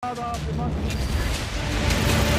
هذا في مصر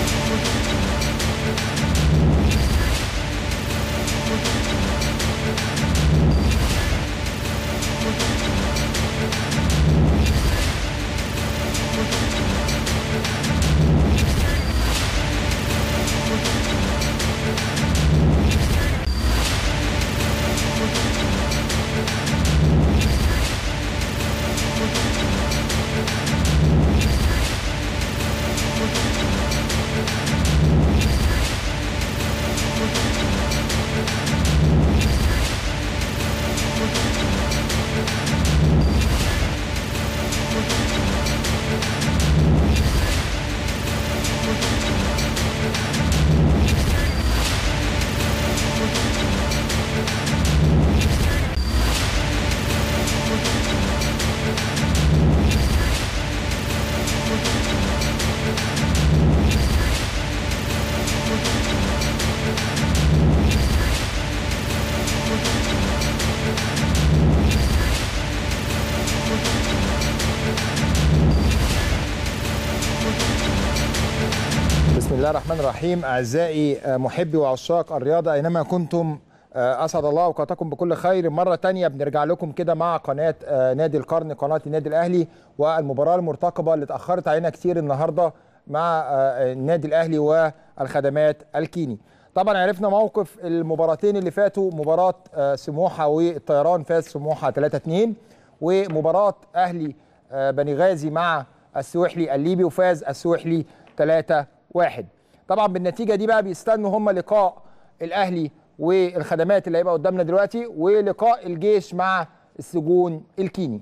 بسم الله الرحمن الرحيم اعزائي محبي وعشاق الرياضه اينما كنتم اسعد الله اوقاتكم بكل خير مره تانية بنرجع لكم كده مع قناه نادي القرن قناه النادي الاهلي والمباراه المرتقبه اللي اتاخرت علينا كتير النهارده مع النادي الاهلي والخدمات الكيني طبعا عرفنا موقف المباراتين اللي فاتوا مباراه سموحه والطيران فاز سموحه 3 2 ومباراه اهلي بني غازي مع السويحلي الليبي وفاز السويحلي 3 واحد طبعا بالنتيجه دي بقى بيستنوا هم لقاء الاهلي والخدمات اللي هيبقى قدامنا دلوقتي ولقاء الجيش مع السجون الكيني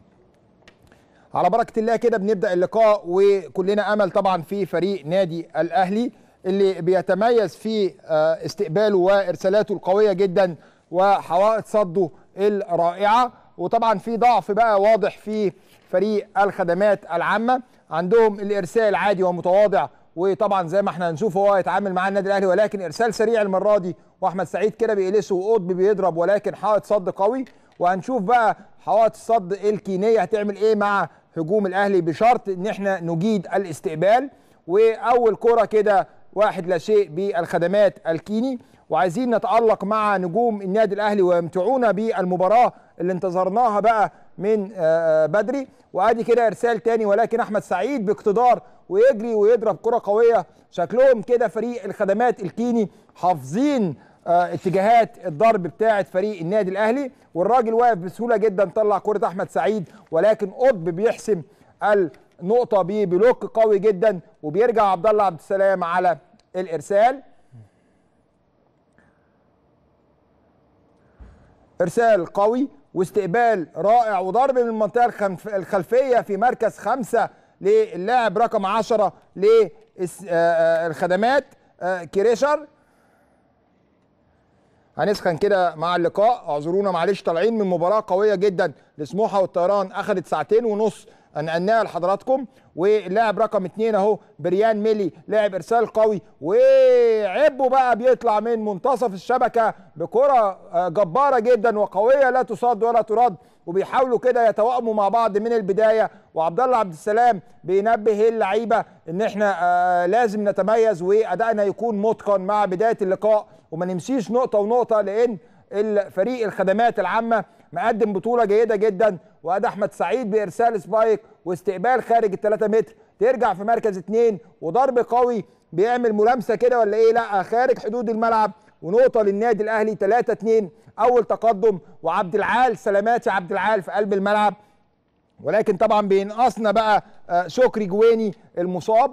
على بركه الله كده بنبدا اللقاء وكلنا امل طبعا في فريق نادي الاهلي اللي بيتميز في استقباله وارسالاته القويه جدا وحوائط صده الرائعه وطبعا في ضعف بقى واضح في فريق الخدمات العامه عندهم الارسال عادي ومتواضع وطبعا زي ما احنا هنشوف هو هيتعامل مع النادي الاهلي ولكن ارسال سريع المره دي واحمد سعيد كده بيقلشه وقطب بيضرب ولكن حائط صد قوي وهنشوف بقى حوائط الصد الكينيه هتعمل ايه مع هجوم الاهلي بشرط ان احنا نجيد الاستقبال واول كره كده واحد لا شيء بالخدمات الكيني وعايزين نتالق مع نجوم النادي الاهلي ويمتعونا بالمباراه اللي انتظرناها بقى من بدري وادي كده ارسال تاني ولكن احمد سعيد باقتدار ويجري ويضرب كره قويه شكلهم كده فريق الخدمات الكيني حافظين اتجاهات الضرب بتاعه فريق النادي الاهلي والراجل واقف بسهوله جدا طلع كره احمد سعيد ولكن قطب بيحسم النقطه ببلوك قوي جدا وبيرجع عبد الله عبد السلام على الارسال ارسال قوي واستقبال رائع وضرب من المنطقه الخلفيه في مركز خمسه للاعب رقم 10 للخدمات كريشر هنسخن كده مع اللقاء اعذرونا معلش طالعين من مباراه قويه جدا لسموحه والطيران اخذت ساعتين ونص نقلناها لحضراتكم واللاعب رقم اثنين اهو بريان ميلي لاعب ارسال قوي وعبه بقى بيطلع من منتصف الشبكه بكره جباره جدا وقويه لا تصد ولا ترد وبيحاولوا كده يتوائموا مع بعض من البدايه وعبد الله عبد السلام بينبه اللعيبه ان احنا آه لازم نتميز وادائنا يكون متقن مع بدايه اللقاء وما نمشيش نقطه ونقطه لان الفريق الخدمات العامه مقدم بطوله جيده جدا وادي احمد سعيد بارسال سبايك واستقبال خارج ال 3 متر ترجع في مركز اثنين وضرب قوي بيعمل ملامسه كده ولا ايه لا خارج حدود الملعب ونقطه للنادي الاهلي 3 2 اول تقدم وعبد العال سلامات يا عبد العال في قلب الملعب ولكن طبعا بينقصنا بقى شكري جويني المصاب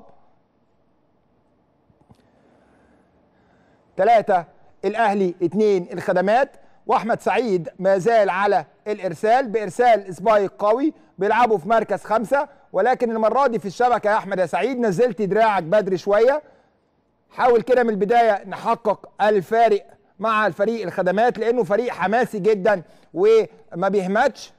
ثلاثة الأهلي اثنين الخدمات واحمد سعيد ما زال على الارسال بارسال سبايك قوي بيلعبوا في مركز خمسة ولكن المرة دي في الشبكة يا احمد يا سعيد نزلت دراعك بدري شوية حاول كده من البداية نحقق الفارق مع الفريق الخدمات لانه فريق حماسي جدا وما بيهمتش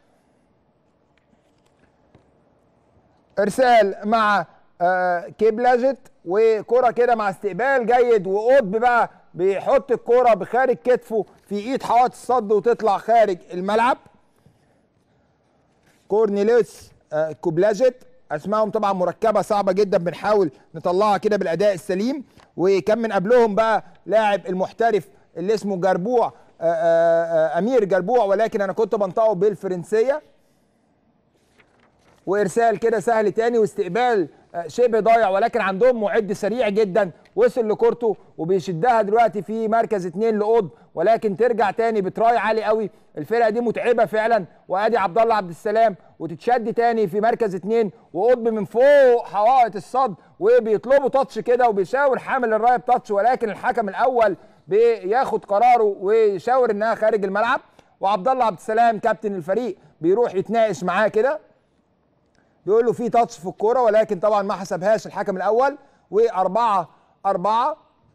ارسال مع آه كيبلاجت وكرة كده مع استقبال جيد وقطب بقى بيحط الكرة بخارج كتفه في ايد حوائط الصد وتطلع خارج الملعب كورنيليوس آه كوبلاجت اسمائهم طبعا مركبه صعبه جدا بنحاول نطلعها كده بالاداء السليم وكان من قبلهم بقى لاعب المحترف اللي اسمه جربوع آه، آه، آه، امير جربوع ولكن انا كنت بنطقه بالفرنسيه وارسال كده سهل تاني واستقبال آه، شبه ضايع ولكن عندهم معد سريع جدا وصل لكورته وبيشدها دلوقتي في مركز اتنين لقطب ولكن ترجع تاني بتراي عالي قوي الفرقه دي متعبه فعلا وادي عبد الله عبد السلام وتتشد تاني في مركز اتنين وقطب من فوق حوائط الصد وبيطلبوا تاتش كده وبيشاور حامل الرايه بتاتش ولكن الحكم الاول بياخد قراره ويشاور انها خارج الملعب وعبد الله عبد السلام كابتن الفريق بيروح يتناقش معاه كده بيقول له في تاتش في الكوره ولكن طبعا ما حسبهاش الحكم الاول وأربعة أربعة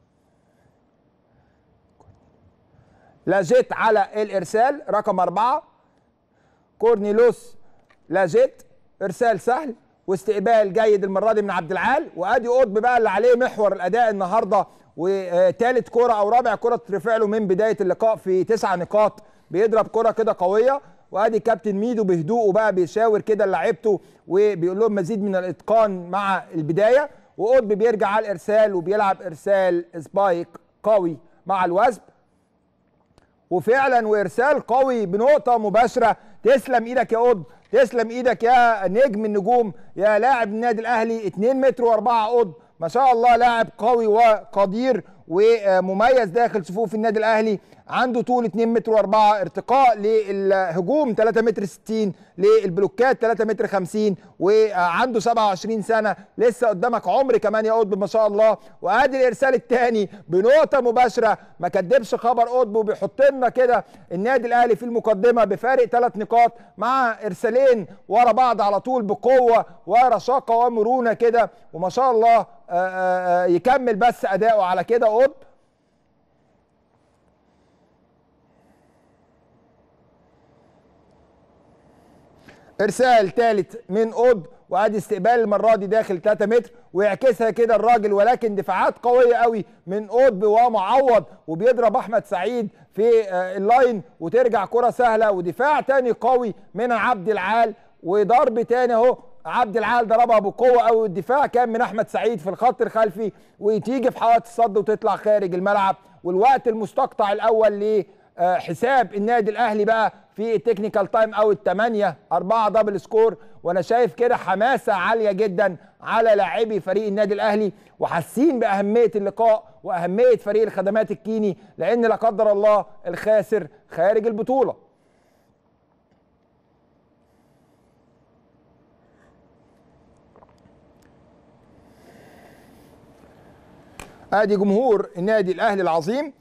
لاجيت على الإرسال رقم أربعة كورنيلوس لاجيت إرسال سهل واستقبال جيد المرة دي من عبد العال وأدي قطب بقى اللي عليه محور الأداء النهاردة وثالث كرة أو رابع كرة ترفع له من بداية اللقاء في تسع نقاط بيضرب كرة كده قوية وادي كابتن ميدو بهدوءه بقى بيشاور كده لعيبته وبيقول لهم مزيد من الاتقان مع البدايه وقطب بيرجع على الارسال وبيلعب ارسال سبايك قوي مع الوزب وفعلا وارسال قوي بنقطه مباشره تسلم ايدك يا قطب تسلم ايدك يا نجم النجوم يا لاعب النادي الاهلي 2 متر و4 قطب ما شاء الله لاعب قوي وقدير ومميز داخل صفوف النادي الاهلي عنده طول 2 متر و4 ارتقاء للهجوم 3 متر 60 للبلوكات 3 متر 50 وعنده 27 سنه لسه قدامك عمر كمان يا قطب ما شاء الله وادي الارسال الثاني بنقطه مباشره ما كدبش خبر قطب وبيحط لنا كده النادي الاهلي في المقدمه بفارق ثلاث نقاط مع ارسالين ورا بعض على طول بقوه ورشاقه ومرونه كده وما شاء الله آآ آآ يكمل بس اداؤه على كده قطب ارسال ثالث من قطب وادي استقبال المره دي داخل 3 متر ويعكسها كده الراجل ولكن دفاعات قويه قوي من قطب ومعوض وبيضرب احمد سعيد في آه، اللاين وترجع كره سهله ودفاع تاني قوي من عبد العال وضرب تاني اهو عبد العال ضربها بقوه قوي والدفاع كان من احمد سعيد في الخط الخلفي وتيجي في حوائط الصد وتطلع خارج الملعب والوقت المستقطع الاول لحساب النادي الاهلي بقى في التكنيكال تايم اوت 8 4 دبل سكور وانا شايف كده حماسه عاليه جدا على لاعبي فريق النادي الاهلي وحاسين باهميه اللقاء واهميه فريق الخدمات الكيني لان لا قدر الله الخاسر خارج البطوله ادي جمهور النادي الاهلي العظيم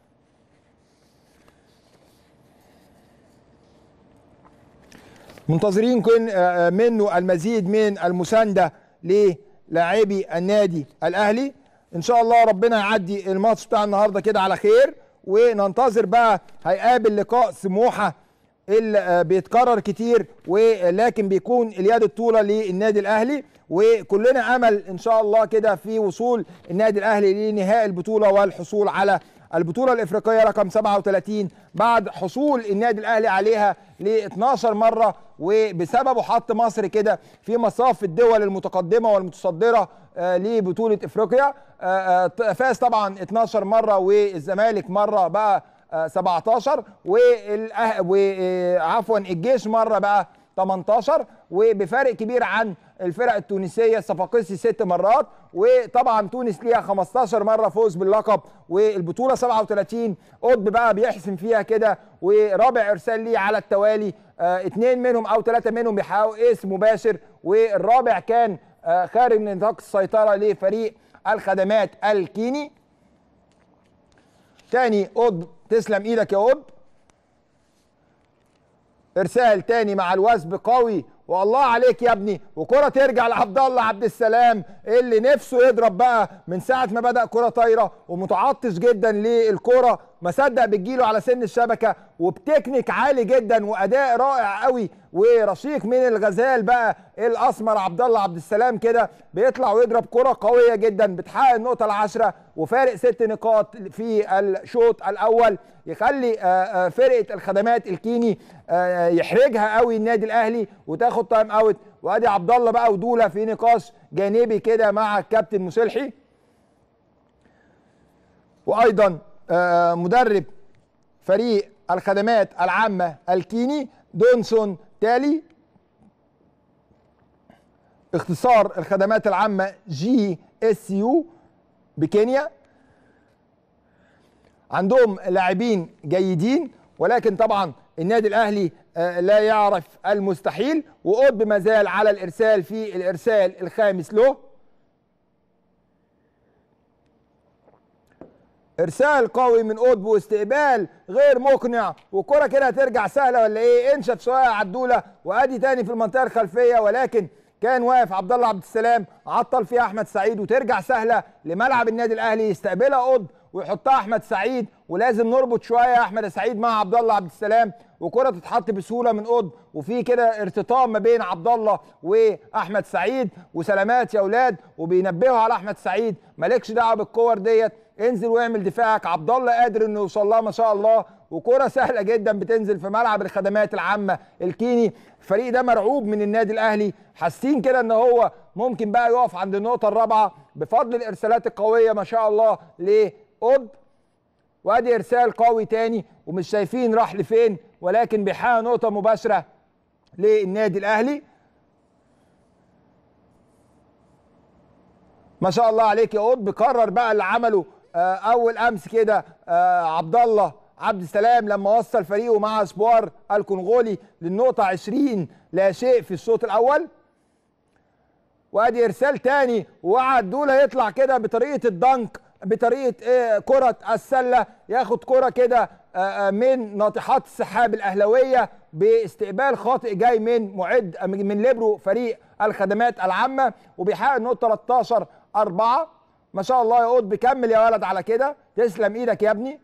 منتظرين كن آه، منه المزيد من المسانده للاعبي النادي الاهلي ان شاء الله ربنا يعدي الماتش بتاع النهارده كده على خير وننتظر بقى هيقابل لقاء سموحه اللي آه، بيتكرر كتير ولكن بيكون اليد الطولة للنادي الاهلي وكلنا امل ان شاء الله كده في وصول النادي الاهلي لنهائي البطوله والحصول على البطوله الافريقيه رقم 37 بعد حصول النادي الاهلي عليها ل 12 مره وبسببه حط مصر كده في مصاف الدول المتقدمه والمتصدره آه، لبطوله افريقيا آه، آه، فاز طبعا 12 مره والزمالك مره بقى آه، 17 والأه... وعفوا الجيش مره بقى 18 وبفارق كبير عن الفرق التونسيه الصفاقسي ست مرات وطبعا تونس ليها 15 مره فوز باللقب والبطوله 37 قطب بقى بيحسم فيها كده ورابع ارسال ليه على التوالي آه اثنين منهم او ثلاثه منهم بيحققوا ايس مباشر والرابع كان آه خارج من نطاق السيطره لفريق الخدمات الكيني تاني قطب تسلم ايدك يا قطب ارسال تاني مع الوثب قوي والله عليك يا ابني وكره ترجع لعبد الله عبد السلام اللي نفسه يضرب بقى من ساعه ما بدا كره طايره ومتعطش جدا للكره ما صدق بتجيله على سن الشبكه وبتكنيك عالي جدا واداء رائع قوي ورشيق من الغزال بقى الاسمر عبد الله عبد السلام كده بيطلع ويضرب كره قويه جدا بتحقق النقطه العاشره وفارق ست نقاط في الشوط الاول يخلي آه، آه، فرقه الخدمات الكيني آه، يحرجها قوي النادي الاهلي وتاخد تايم اوت وادي عبد الله بقى ودوله في نقاش جانبي كده مع الكابتن مسلحي وايضا آه، مدرب فريق الخدمات العامه الكيني دونسون تالي اختصار الخدمات العامه جي اس يو بكينيا عندهم لاعبين جيدين ولكن طبعا النادي الاهلي آه، لا يعرف المستحيل وقطب ما زال على الارسال في الارسال الخامس له ارسال قوي من قطب واستقبال غير مقنع والكره كده هترجع سهله ولا ايه انشف شويه عدوله وادي تاني في المنطقه الخلفيه ولكن كان واقف عبد الله عبد السلام عطل فيها احمد سعيد وترجع سهله لملعب النادي الاهلي يستقبلها قطب ويحطها احمد سعيد ولازم نربط شويه احمد سعيد مع عبد الله عبد السلام وكره تتحط بسهوله من قطب وفي كده ارتطام ما بين عبد الله واحمد سعيد وسلامات يا اولاد وبينبهوا على احمد سعيد مالكش دعوه بالكور ديت انزل واعمل دفاعك عبد الله قادر انه يوصل لها ما شاء الله وكره سهله جدا بتنزل في ملعب الخدمات العامه الكيني الفريق ده مرعوب من النادي الاهلي حاسين كده ان هو ممكن بقى يقف عند النقطه الرابعه بفضل الارسالات القويه ما شاء الله لقطب وادي ارسال قوي تاني ومش شايفين راح لفين ولكن بيحقق نقطه مباشره للنادي الاهلي ما شاء الله عليك يا قطب قرر بقى اللي عمله آه، اول امس كده آه، عبد الله عبد السلام لما وصل فريقه مع سبوار الكونغولي للنقطه 20 لا شيء في الشوط الاول وادي ارسال تاني وقعد دوله يطلع كده بطريقه الدنك بطريقه ايه كره السله ياخد كره كده آه، آه، من ناطحات السحاب الاهلاويه باستقبال خاطئ جاي من معد من ليبرو فريق الخدمات العامه وبيحقق النقطه 13 4 ما شاء الله يا قطب كمل يا ولد على كده تسلم ايدك يا ابني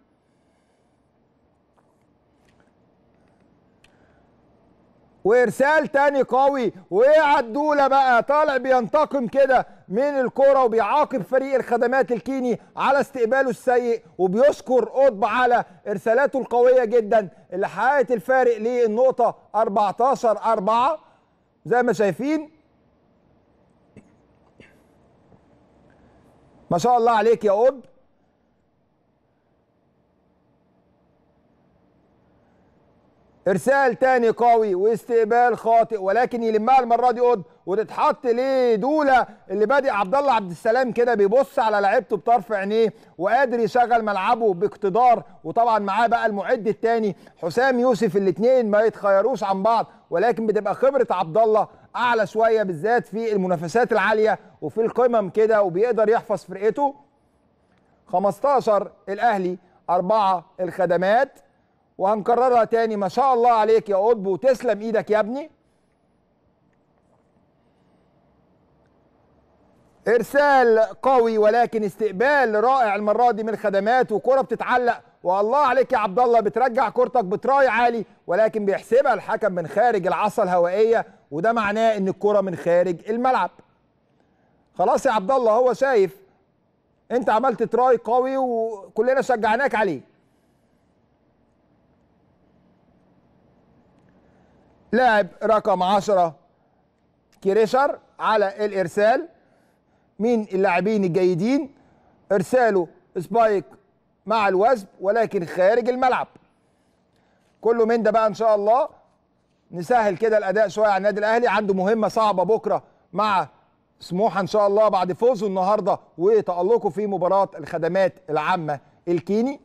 وارسال تاني قوي وعدوله بقى طالع بينتقم كده من الكرة وبيعاقب فريق الخدمات الكيني على استقباله السيء وبيشكر قطب على ارسالاته القويه جدا اللي حققت الفارق للنقطه 14 4 زي ما شايفين ما شاء الله عليك يا قطب ارسال تاني قوي واستقبال خاطئ ولكن يلمها المره دي قد وتتحط لدوله اللي بادئ عبد الله عبد السلام كده بيبص على لعيبته بطرف عينيه وقادر يشغل ملعبه باقتدار وطبعا معاه بقى المعد الثاني حسام يوسف الاثنين ما يتخيروش عن بعض ولكن بتبقى خبره عبد الله اعلى شويه بالذات في المنافسات العاليه وفي القمم كده وبيقدر يحفظ فرقته 15 الاهلي أربعة الخدمات وهنكررها تاني ما شاء الله عليك يا قطب وتسلم ايدك يا ابني ارسال قوي ولكن استقبال رائع المره دي من الخدمات وكره بتتعلق والله عليك يا عبد الله بترجع كورتك بتراي عالي ولكن بيحسبها الحكم من خارج العصا الهوائيه وده معناه ان الكره من خارج الملعب خلاص يا عبد الله هو شايف انت عملت تراي قوي وكلنا شجعناك عليه لاعب رقم 10 كريشر على الارسال مين اللاعبين الجيدين ارساله سبايك مع الوزن ولكن خارج الملعب كله من ده بقى ان شاء الله نسهل كده الاداء شويه على النادي الاهلي عنده مهمه صعبه بكره مع سموحه ان شاء الله بعد فوزه النهارده وتالقه في مباراه الخدمات العامه الكيني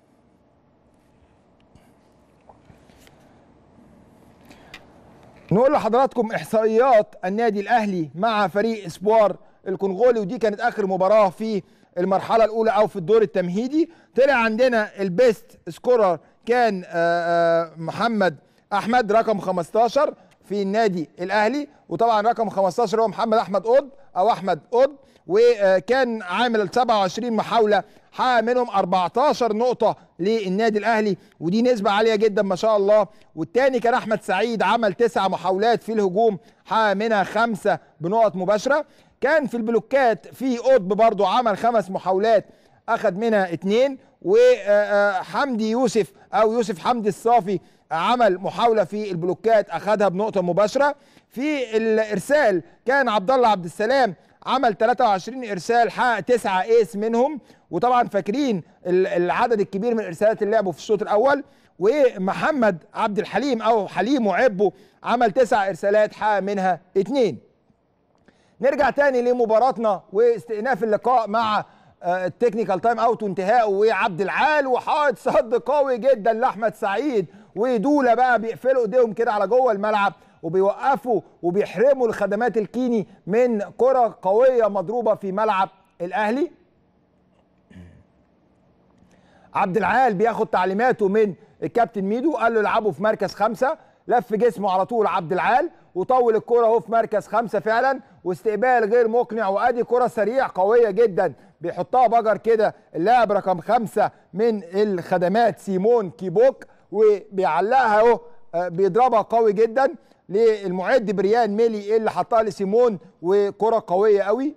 نقول لحضراتكم احصائيات النادي الاهلي مع فريق اسبوار الكونغولي ودي كانت اخر مباراه في المرحله الاولى او في الدور التمهيدي طلع عندنا البيست سكورر كان آه، آه، محمد احمد رقم 15 في النادي الاهلي وطبعا رقم 15 هو محمد احمد قطب او احمد قطب وكان عامل 27 محاوله حقق منهم 14 نقطه للنادي الاهلي ودي نسبه عاليه جدا ما شاء الله والتاني كان احمد سعيد عمل تسع محاولات في الهجوم حقق منها خمسه بنقط مباشره كان في البلوكات في قطب برضو عمل خمس محاولات اخذ منها اتنين وحمدي يوسف او يوسف حمدي الصافي عمل محاوله في البلوكات اخذها بنقطه مباشره في الارسال كان عبد الله عبد السلام عمل 23 ارسال حقق 9 ايس منهم وطبعا فاكرين ال- العدد الكبير من الارسالات اللي لعبوا في الشوط الاول ومحمد عبد الحليم او حليم وعبه عمل 9 ارسالات حقق منها 2 نرجع تاني لمباراتنا واستئناف اللقاء مع آه، التكنيكال تايم اوت وانتهائه وعبد العال وحائط صد قوي جدا لاحمد سعيد ودوله بقى بيقفلوا ايديهم كده على جوه الملعب وبيوقفوا وبيحرموا الخدمات الكيني من كره قويه مضروبه في ملعب الاهلي عبد العال بياخد تعليماته من الكابتن ميدو قال له العبوا في مركز خمسة لف جسمه على طول عبد العال وطول الكرة اهو في مركز خمسة فعلا واستقبال غير مقنع وادي كرة سريع قوية جدا بيحطها بجر كده اللاعب رقم خمسة من الخدمات سيمون كيبوك وبيعلقها اهو آه، بيضربها قوي جدا للمعد بريان ميلي اللي حطها لسيمون وكرة قوية قوي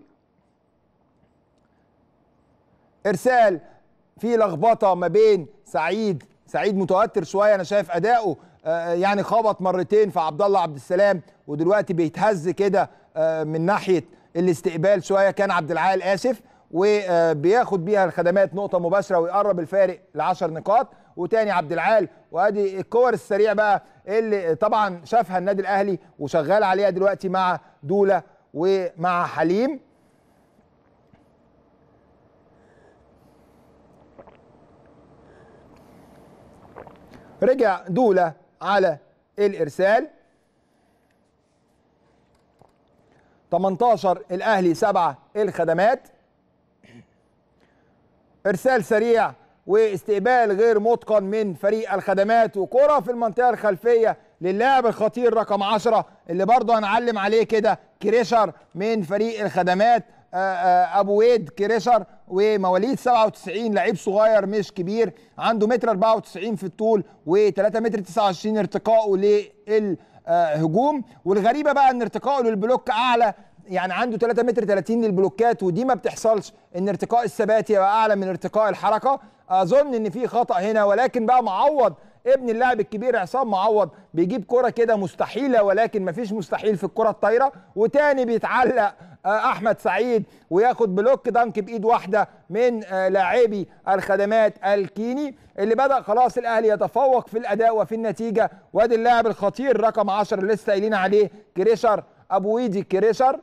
ارسال في لخبطه ما بين سعيد سعيد متوتر شويه انا شايف اداؤه آه، يعني خبط مرتين في عبد الله عبد السلام ودلوقتي بيتهز كده آه، من ناحيه الاستقبال شويه كان عبد العال اسف وبياخد بيها الخدمات نقطه مباشره ويقرب الفارق ل 10 نقاط وتاني عبد العال وادي الكور السريع بقى اللي طبعا شافها النادي الاهلي وشغال عليها دلوقتي مع دوله ومع حليم رجع دولة على الإرسال 18 الأهلي 7 الخدمات إرسال سريع واستقبال غير متقن من فريق الخدمات وكرة في المنطقة الخلفية للاعب الخطير رقم 10 اللي برضه هنعلم عليه كده كريشر من فريق الخدمات آه، آه، ابو ويد كريشر ومواليد 97 لعيب صغير مش كبير عنده متر 94 في الطول و3 متر 29 ارتقائه للهجوم والغريبه بقى ان ارتقائه للبلوك اعلى يعني عنده 3 متر 30 للبلوكات ودي ما بتحصلش ان ارتقاء الثبات يبقى اعلى من ارتقاء الحركه اظن ان في خطا هنا ولكن بقى معوض ابن اللاعب الكبير عصام معوض بيجيب كرة كده مستحيلة ولكن مفيش مستحيل في الكرة الطايرة وتاني بيتعلق آه، احمد سعيد وياخد بلوك دنك بايد واحدة من آه، لاعبي الخدمات الكيني اللي بدأ خلاص الاهلي يتفوق في الاداء وفي النتيجة وادي اللاعب الخطير رقم 10 اللي لسه قايلين عليه كريشر ابو ويدي كريشر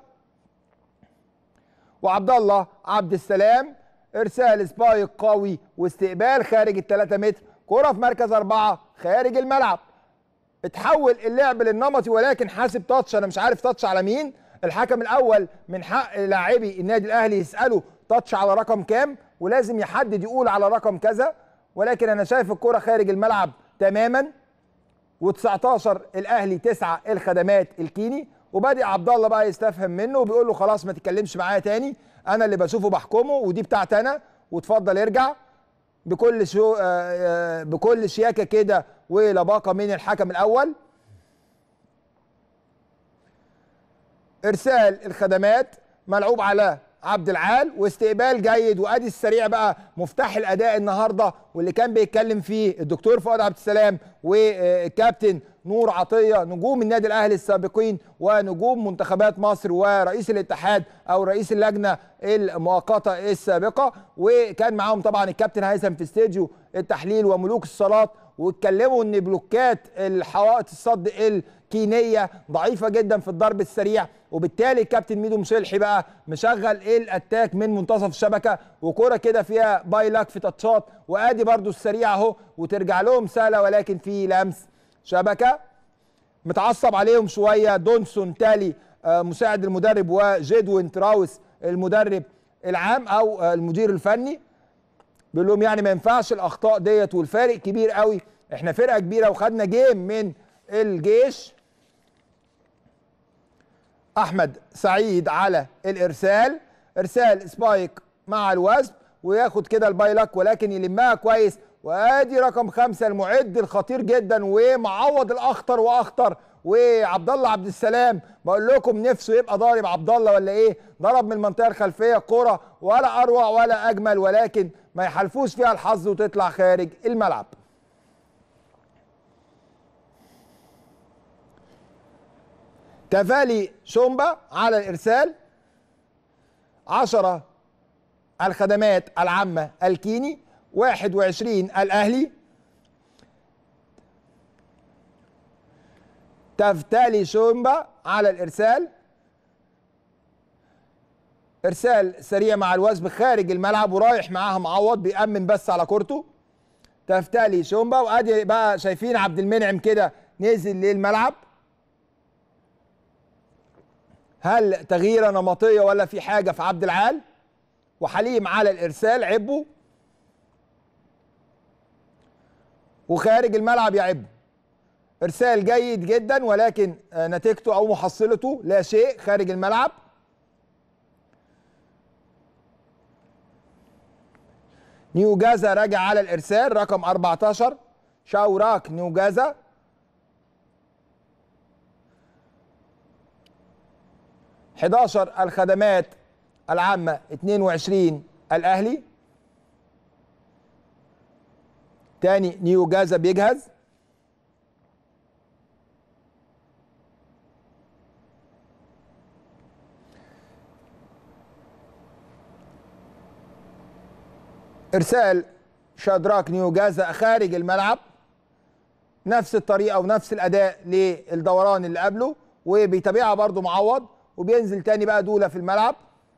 وعبد الله عبد السلام ارسال سبايك قوي واستقبال خارج الثلاثة متر كرة في مركز أربعة خارج الملعب اتحول اللعب للنمطي ولكن حاسب تاتش انا مش عارف تاتش على مين الحكم الاول من حق لاعبي النادي الاهلي يسالوا تاتش على رقم كام ولازم يحدد يقول على رقم كذا ولكن انا شايف الكرة خارج الملعب تماما و19 الاهلي 9 الخدمات الكيني وبادئ عبد الله بقى يستفهم منه وبيقول له خلاص ما تتكلمش معايا تاني انا اللي بشوفه بحكمه ودي بتاعتي انا وتفضل ارجع بكل شو آه، آه، بكل شياكه كده ولباقه من الحكم الاول ارسال الخدمات ملعوب على عبد العال واستقبال جيد وادي السريع بقى مفتاح الاداء النهارده واللي كان بيتكلم فيه الدكتور فؤاد عبد السلام والكابتن نور عطيه نجوم النادي الاهلي السابقين ونجوم منتخبات مصر ورئيس الاتحاد او رئيس اللجنه المؤقته السابقه وكان معاهم طبعا الكابتن هيثم في استديو التحليل وملوك الصالات واتكلموا ان بلوكات الحوائط الصد الكينيه ضعيفه جدا في الضرب السريع وبالتالي الكابتن ميدو مصلحي بقى مشغل الاتاك من منتصف الشبكه وكره كده فيها باي لاك في تاتشات وادي برده السريع اهو وترجع لهم سهله ولكن في لمس شبكه متعصب عليهم شويه دونسون تالي آه، مساعد المدرب وجيدوين تراوس المدرب العام او آه، المدير الفني بيقول لهم يعني ما ينفعش الاخطاء ديت والفارق كبير قوي احنا فرقه كبيره وخدنا جيم من الجيش احمد سعيد على الارسال ارسال سبايك مع الوزن وياخد كده البايلك ولكن يلمها كويس وادي رقم خمسة المعد الخطير جدا ومعوض الاخطر واخطر وعبد الله عبد السلام بقول لكم نفسه يبقى ضارب عبد الله ولا ايه ضرب من المنطقه الخلفيه كوره ولا اروع ولا اجمل ولكن ما يحالفوش فيها الحظ وتطلع خارج الملعب تفالي شومبا على الارسال عشرة الخدمات العامة الكيني 21 الأهلي تفتالي شومبا على الإرسال إرسال سريع مع الوثب خارج الملعب ورايح معاها معوض بيأمن بس على كورته تفتالي شومبا وادي بقى شايفين عبد المنعم كده نزل للملعب هل تغييره نمطيه ولا في حاجه في عبد العال وحليم على الارسال عبه وخارج الملعب يعب ارسال جيد جدا ولكن آه، نتيجته او محصلته لا شيء خارج الملعب نيو جازا راجع على الارسال رقم 14 شاوراك نيو جازا حداشر الخدمات العامة 22 الأهلي تاني نيو جازا بيجهز ارسال شادراك نيو جازا خارج الملعب نفس الطريقه ونفس الاداء للدوران اللي قبله وبيتابعها برضو معوض وبينزل تاني بقى دوله في الملعب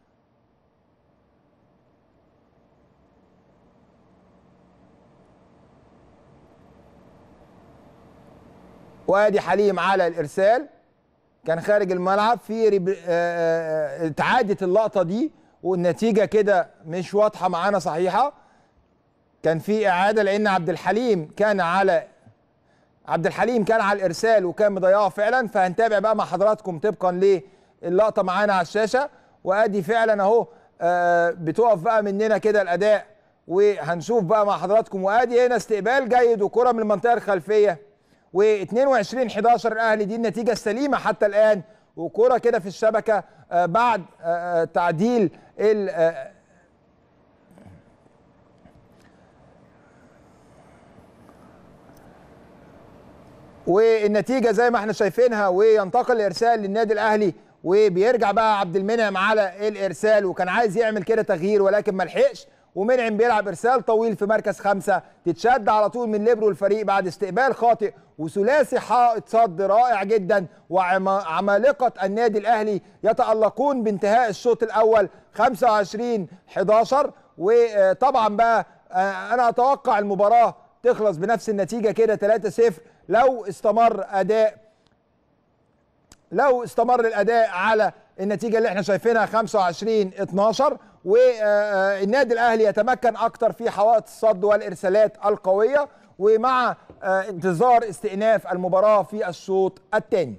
وادي حليم على الارسال كان خارج الملعب في ريب... آه، آه، اتعادت اللقطه دي والنتيجه كده مش واضحه معانا صحيحه كان في اعاده لان عبد الحليم كان على عبد الحليم كان على الارسال وكان مضيعه فعلا فهنتابع بقى مع حضراتكم طبقا للقطه معانا على الشاشه وادي فعلا اهو آه، بتقف بقى مننا كده الاداء وهنشوف بقى مع حضراتكم وادي هنا استقبال جيد وكره من المنطقه الخلفيه و22 11 الاهلي دي النتيجه السليمه حتى الان وكره كده في الشبكه آه، بعد آه، آه، تعديل ال آه، والنتيجه زي ما احنا شايفينها وينتقل الارسال للنادي الاهلي وبيرجع بقى عبد المنعم على الارسال وكان عايز يعمل كده تغيير ولكن ما لحقش ومنعم بيلعب ارسال طويل في مركز خمسه تتشد على طول من ليبرو الفريق بعد استقبال خاطئ وثلاثي حائط صد رائع جدا وعمالقه النادي الاهلي يتالقون بانتهاء الشوط الاول 25 11 وطبعا بقى آه، انا اتوقع المباراه تخلص بنفس النتيجه كده 3-0 لو استمر اداء لو استمر الاداء على النتيجه اللي احنا شايفينها 25 12 والنادي الاهلي يتمكن اكتر في حوائط الصد والارسالات القويه ومع آه، انتظار استئناف المباراه في الشوط الثاني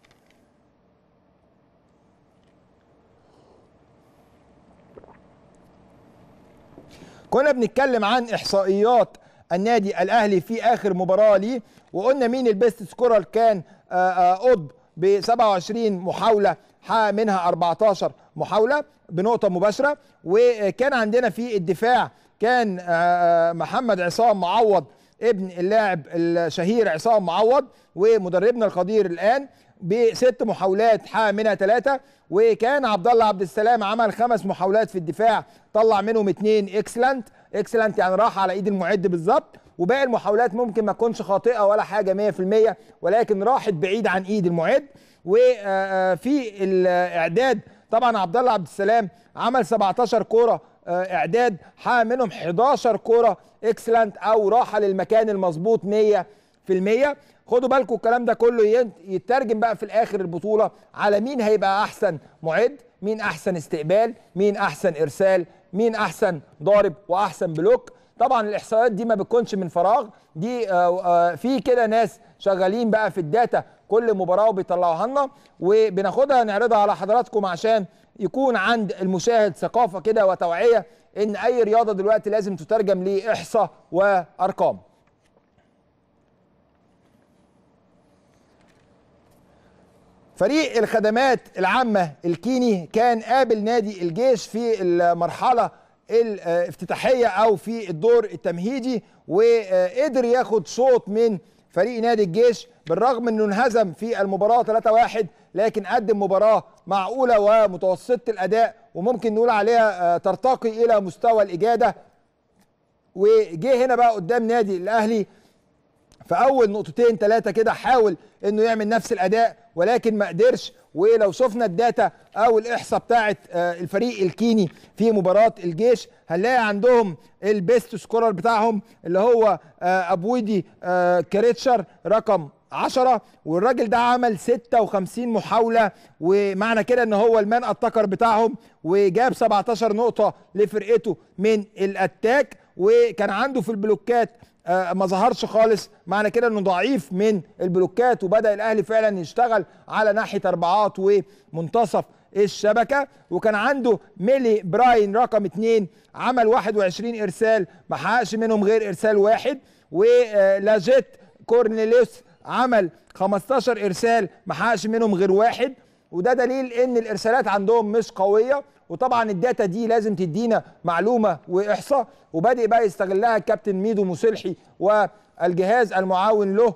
كنا بنتكلم عن احصائيات النادي الاهلي في اخر مباراه ليه وقلنا مين البيست سكورر كان آه، آه، قطب ب 27 محاوله حقق منها 14 محاوله بنقطه مباشره وكان عندنا في الدفاع كان آه، آه، محمد عصام معوض ابن اللاعب الشهير عصام معوض ومدربنا القدير الان بست محاولات حقق منها ثلاثه وكان عبد الله عبد السلام عمل خمس محاولات في الدفاع طلع منهم اثنين اكسلنت اكسلنت يعني راح على ايد المعد بالظبط وباقي المحاولات ممكن ما تكونش خاطئه ولا حاجه 100% ولكن راحت بعيد عن ايد المعد وفي الاعداد طبعا عبد الله عبد السلام عمل 17 كوره آه، اعداد حقق منهم 11 كوره اكسلنت او راحه للمكان المظبوط 100% خدوا بالكم الكلام ده كله ين- يترجم بقى في الاخر البطوله على مين هيبقى احسن معد مين احسن استقبال مين احسن ارسال مين احسن ضارب واحسن بلوك طبعا الاحصائيات دي ما بتكونش من فراغ دي آه، آه، في كده ناس شغالين بقى في الداتا كل مباراه وبيطلعوها لنا وبناخدها نعرضها على حضراتكم عشان يكون عند المشاهد ثقافه كده وتوعيه ان اي رياضه دلوقتي لازم تترجم لاحصاء وارقام فريق الخدمات العامة الكيني كان قابل نادي الجيش في المرحلة الافتتاحية أو في الدور التمهيدي وقدر ياخد صوت من فريق نادي الجيش بالرغم انه انهزم في المباراة 3-1 لكن قدم مباراة معقولة ومتوسطة الأداء وممكن نقول عليها ترتقي إلى مستوى الإجادة وجه هنا بقى قدام نادي الأهلي في اول نقطتين ثلاثه كده حاول انه يعمل نفس الاداء ولكن ما قدرش ولو شفنا الداتا او الاحصاء بتاعه الفريق الكيني في مباراه الجيش هنلاقي عندهم البيست سكورر بتاعهم اللي هو ابويدي كاريتشر رقم 10 والراجل ده عمل 56 محاوله ومعنى كده ان هو المان اتكر بتاعهم وجاب 17 نقطه لفرقته من الاتاك وكان عنده في البلوكات آه ما ظهرش خالص معنى كده انه ضعيف من البلوكات وبدا الاهلي فعلا يشتغل على ناحيه اربعات ومنتصف الشبكه وكان عنده ميلي براين رقم اثنين عمل 21 ارسال ما حققش منهم غير ارسال واحد ولاجيت كورنيليوس عمل 15 ارسال ما حققش منهم غير واحد وده دليل ان الارسالات عندهم مش قويه وطبعا الداتا دي لازم تدينا معلومه واحصاء وبادئ بقى يستغلها الكابتن ميدو مسلحي والجهاز المعاون له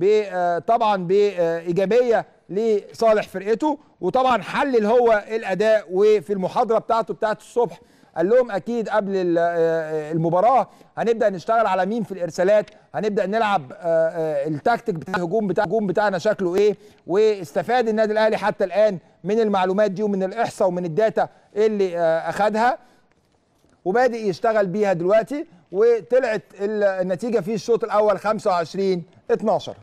طبعا بايجابيه لصالح فرقته وطبعا حلل هو الاداء وفي المحاضره بتاعته بتاعت الصبح قال لهم اكيد قبل المباراه هنبدا نشتغل على مين في الارسالات هنبدا نلعب التكتيك بتاع الهجوم بتاع الهجوم بتاعنا شكله ايه واستفاد النادي الاهلي حتى الان من المعلومات دي ومن الاحصاء ومن الداتا اللي اخدها وبادئ يشتغل بيها دلوقتي وطلعت النتيجه في الشوط الاول 25 12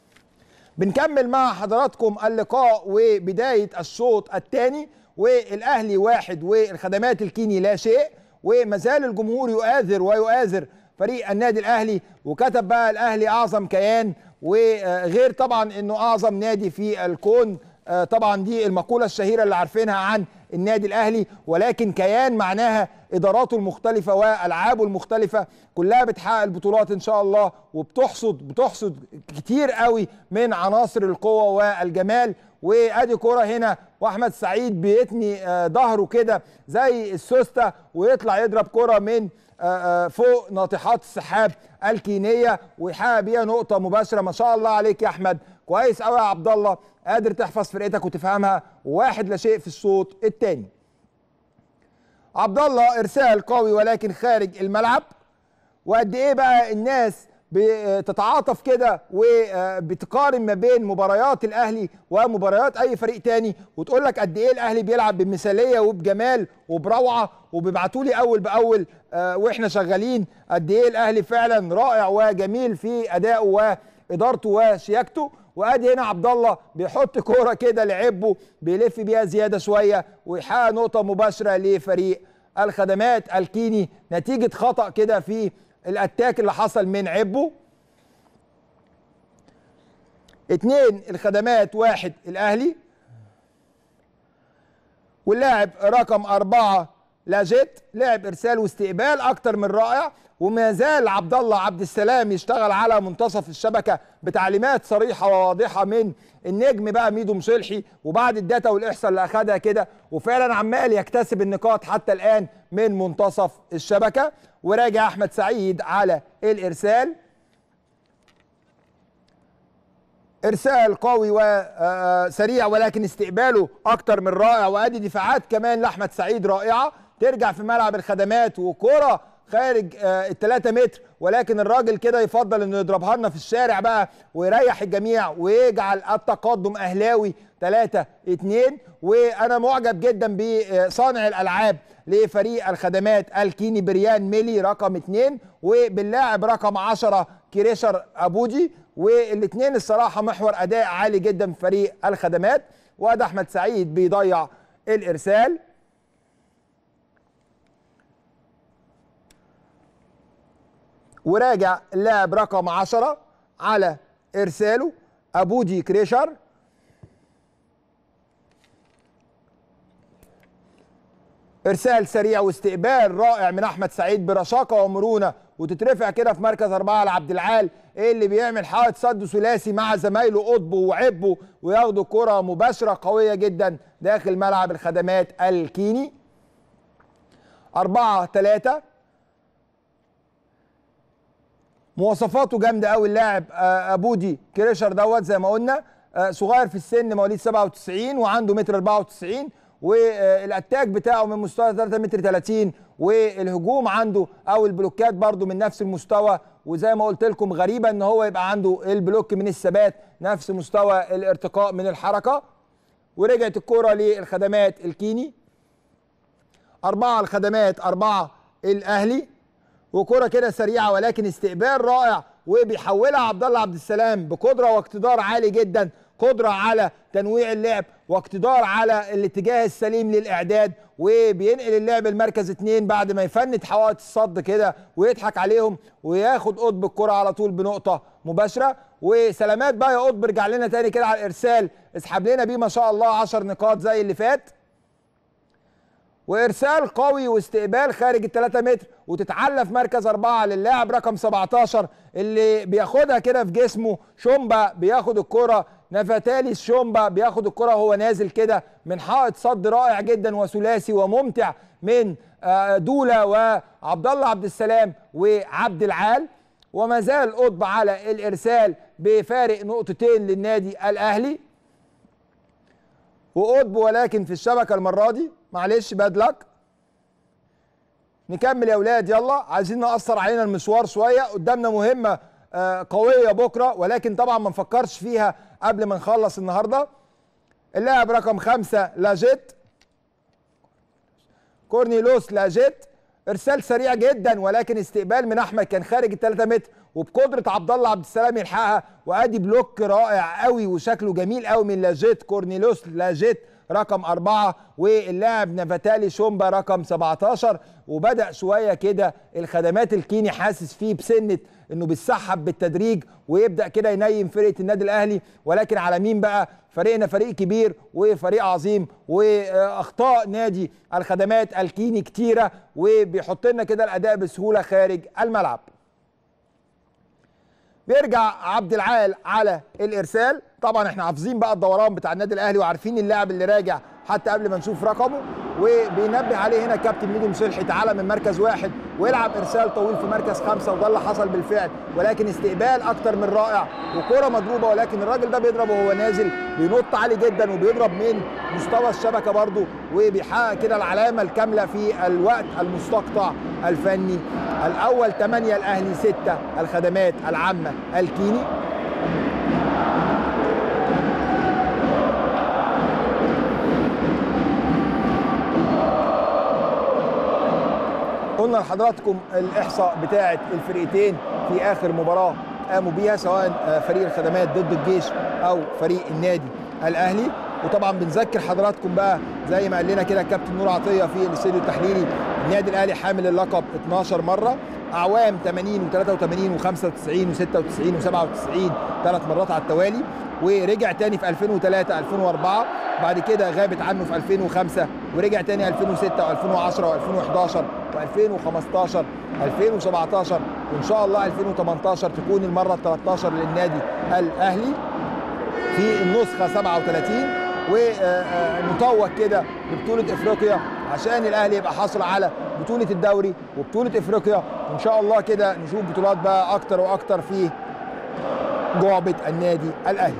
بنكمل مع حضراتكم اللقاء وبدايه الشوط الثاني والاهلي واحد والخدمات الكيني لا شيء وما زال الجمهور يؤازر ويؤازر فريق النادي الاهلي وكتب بقى الاهلي اعظم كيان وغير طبعا انه اعظم نادي في الكون طبعا دي المقوله الشهيره اللي عارفينها عن النادي الاهلي ولكن كيان معناها اداراته المختلفه والعابه المختلفه كلها بتحقق البطولات ان شاء الله وبتحصد بتحصد كتير قوي من عناصر القوه والجمال وادي كرة هنا واحمد سعيد بيتني ظهره كده زي السوسته ويطلع يضرب كرة من فوق ناطحات السحاب الكينيه ويحقق بيها نقطه مباشره ما شاء الله عليك يا احمد كويس قوي يا عبد الله قادر تحفظ فرقتك وتفهمها واحد لا شيء في الصوت الثاني عبد الله ارسال قوي ولكن خارج الملعب وقد ايه بقى الناس بتتعاطف كده وبتقارن ما بين مباريات الاهلي ومباريات اي فريق تاني وتقول لك قد ايه الاهلي بيلعب بمثاليه وبجمال وبروعه وبيبعتوا لي اول باول واحنا شغالين قد ايه الاهلي فعلا رائع وجميل في ادائه وادارته وشياكته وادي هنا عبد الله بيحط كوره كده لعبه بيلف بيها زياده شويه ويحقق نقطه مباشره لفريق الخدمات الكيني نتيجه خطا كده في الاتاك اللي حصل من عبه اتنين الخدمات واحد الاهلي واللاعب رقم اربعة لاجيت لعب ارسال واستقبال اكتر من رائع وما زال عبد الله عبد السلام يشتغل على منتصف الشبكه بتعليمات صريحه وواضحه من النجم بقى ميدو مصلحي وبعد الداتا والاحصاء اللي اخدها كده وفعلا عمال يكتسب النقاط حتى الان من منتصف الشبكه وراجع احمد سعيد على الارسال ارسال قوي وسريع ولكن استقباله اكتر من رائع وادي دفاعات كمان لاحمد سعيد رائعه ترجع في ملعب الخدمات وكره خارج الثلاثة متر ولكن الراجل كده يفضل انه يضربها لنا في الشارع بقى ويريح الجميع ويجعل التقدم اهلاوي 3 2 وانا معجب جدا بصانع الالعاب لفريق الخدمات الكيني بريان ميلي رقم 2 وباللاعب رقم 10 كريشر ابودي والاثنين الصراحه محور اداء عالي جدا في فريق الخدمات وادي احمد سعيد بيضيع الارسال وراجع اللاعب رقم 10 على ارساله ابودي كريشر ارسال سريع واستقبال رائع من احمد سعيد برشاقه ومرونه وتترفع كده في مركز اربعه لعبد العال اللي بيعمل حائط صد ثلاثي مع زمايله قطبه وعبه وياخدوا كره مباشره قويه جدا داخل ملعب الخدمات الكيني أربعة ثلاثة مواصفاته جامده قوي اللاعب آه، ابودي كريشر دوت زي ما قلنا آه، صغير في السن مواليد 97 وعنده متر 94 والاتاك بتاعه من مستوى 3 متر 30 والهجوم عنده او البلوكات برده من نفس المستوى وزي ما قلت لكم غريبه ان هو يبقى عنده البلوك من الثبات نفس مستوى الارتقاء من الحركه ورجعت الكره للخدمات الكيني أربعة الخدمات أربعة الأهلي وكرة كده سريعة ولكن استقبال رائع وبيحولها عبد الله عبد السلام بقدرة واقتدار عالي جدا قدرة على تنويع اللعب واقتدار على الاتجاه السليم للإعداد وبينقل اللعب المركز اتنين بعد ما يفند حوائط الصد كده ويضحك عليهم وياخد قطب الكرة على طول بنقطة مباشرة وسلامات بقى يا قطب ارجع لنا تاني كده على الإرسال اسحب لنا بيه ما شاء الله 10 نقاط زي اللي فات وارسال قوي واستقبال خارج ال 3 متر وتتعلى في مركز اربعه للاعب رقم 17 اللي بياخدها كده في جسمه شومبا بياخد الكره نفتالي شومبا بياخد الكره وهو نازل كده من حائط صد رائع جدا وثلاثي وممتع من آه، دوله وعبد الله عبد السلام وعبد العال وما زال قطب على الارسال بفارق نقطتين للنادي الاهلي وقطب ولكن في الشبكه المره دي معلش باد لك نكمل يا اولاد يلا عايزين نقصر علينا المشوار شويه قدامنا مهمه آه، قويه بكره ولكن طبعا ما نفكرش فيها قبل ما نخلص النهارده اللاعب رقم خمسة لاجيت كورنيلوس لاجيت ارسال سريع جدا ولكن استقبال من احمد كان خارج ال 3 متر وبقدره عبد الله عبد السلام يلحقها وادي بلوك رائع قوي وشكله جميل قوي من لاجيت كورنيلوس لاجيت رقم أربعة واللاعب نفاتالي شومبا رقم 17 وبدأ شوية كده الخدمات الكيني حاسس فيه بسنة انه بيسحب بالتدريج ويبدا كده ينيم فرقه النادي الاهلي ولكن على مين بقى فريقنا فريق كبير وفريق عظيم واخطاء نادي الخدمات الكيني كتيره وبيحط لنا كده الاداء بسهوله خارج الملعب بيرجع عبد العال على الارسال طبعا احنا حافظين بقى الدوران بتاع النادي الاهلي وعارفين اللاعب اللي راجع حتى قبل ما نشوف رقمه وبينبه عليه هنا كابتن ميدو مصلحي تعالى من مركز واحد ويلعب ارسال طويل في مركز خمسه وده اللي حصل بالفعل ولكن استقبال اكتر من رائع وكره مضروبه ولكن الراجل ده بيضرب وهو نازل بينط عالي جدا وبيضرب من مستوى الشبكه برده وبيحقق كده العلامه الكامله في الوقت المستقطع الفني الاول 8 الاهلي 6 الخدمات العامه الكيني قلنا لحضراتكم الاحصاء بتاعه الفرقتين في اخر مباراه قاموا بيها سواء آه، فريق الخدمات ضد الجيش او فريق النادي الاهلي وطبعا بنذكر حضراتكم بقى زي ما قال لنا كده الكابتن نور عطيه في الاستوديو التحليلي النادي الاهلي حامل اللقب 12 مره اعوام 80 و83 و95 و96 و97 ثلاث مرات على التوالي ورجع تاني في 2003 2004 بعد كده غابت عنه في 2005 ورجع تاني 2006 و2010 و2011 و2015 2017 وان شاء الله 2018 تكون المره ال 13 للنادي الاهلي في النسخه 37 ونطوق كده ببطوله افريقيا عشان الاهلي يبقى حاصل على بطوله الدوري وبطوله افريقيا وان شاء الله كده نشوف بطولات بقى اكتر واكتر في جعبه النادي الاهلي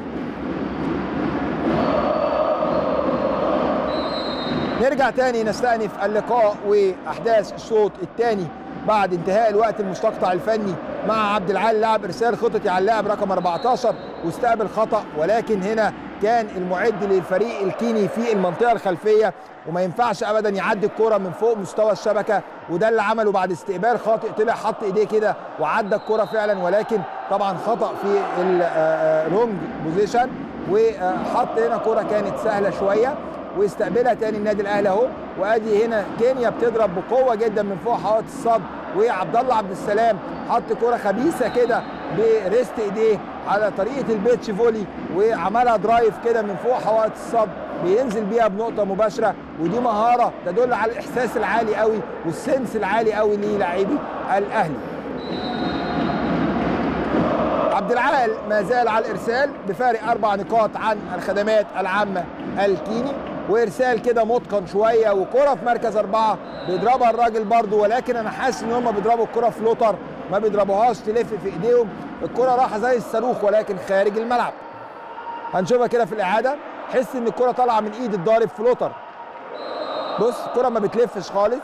نرجع تاني نستأنف اللقاء وأحداث الشوط الثاني بعد انتهاء الوقت المستقطع الفني مع عبد العال لاعب ارسال خططي على اللاعب رقم 14 واستقبل خطا ولكن هنا كان المعد للفريق الكيني في المنطقه الخلفيه وما ينفعش ابدا يعدي الكره من فوق مستوى الشبكه وده اللي عمله بعد استقبال خاطئ طلع حط ايديه كده وعدى الكره فعلا ولكن طبعا خطا في الرونج بوزيشن وحط هنا كره كانت سهله شويه ويستقبلها تاني النادي الاهلي اهو وادي هنا كينيا بتضرب بقوه جدا من فوق حوائط الصد وعبد الله عبد السلام حط كره خبيثه كده بريست ايديه على طريقه البيتش فولي وعملها درايف كده من فوق حوائط الصد بينزل بيها بنقطه مباشره ودي مهاره تدل على الاحساس العالي قوي والسنس العالي قوي للاعبي الاهلي عبد العال ما زال على الارسال بفارق اربع نقاط عن الخدمات العامه الكيني وارسال كده متقن شويه وكره في مركز اربعه بيضربها الراجل برضو ولكن انا حاسس ان هم بيضربوا الكره فلوتر ما بيضربوهاش تلف في ايديهم الكره رايحه زي الصاروخ ولكن خارج الملعب هنشوفها كده في الاعاده حس ان الكره طالعه من ايد الضارب فلوتر بص الكره ما بتلفش خالص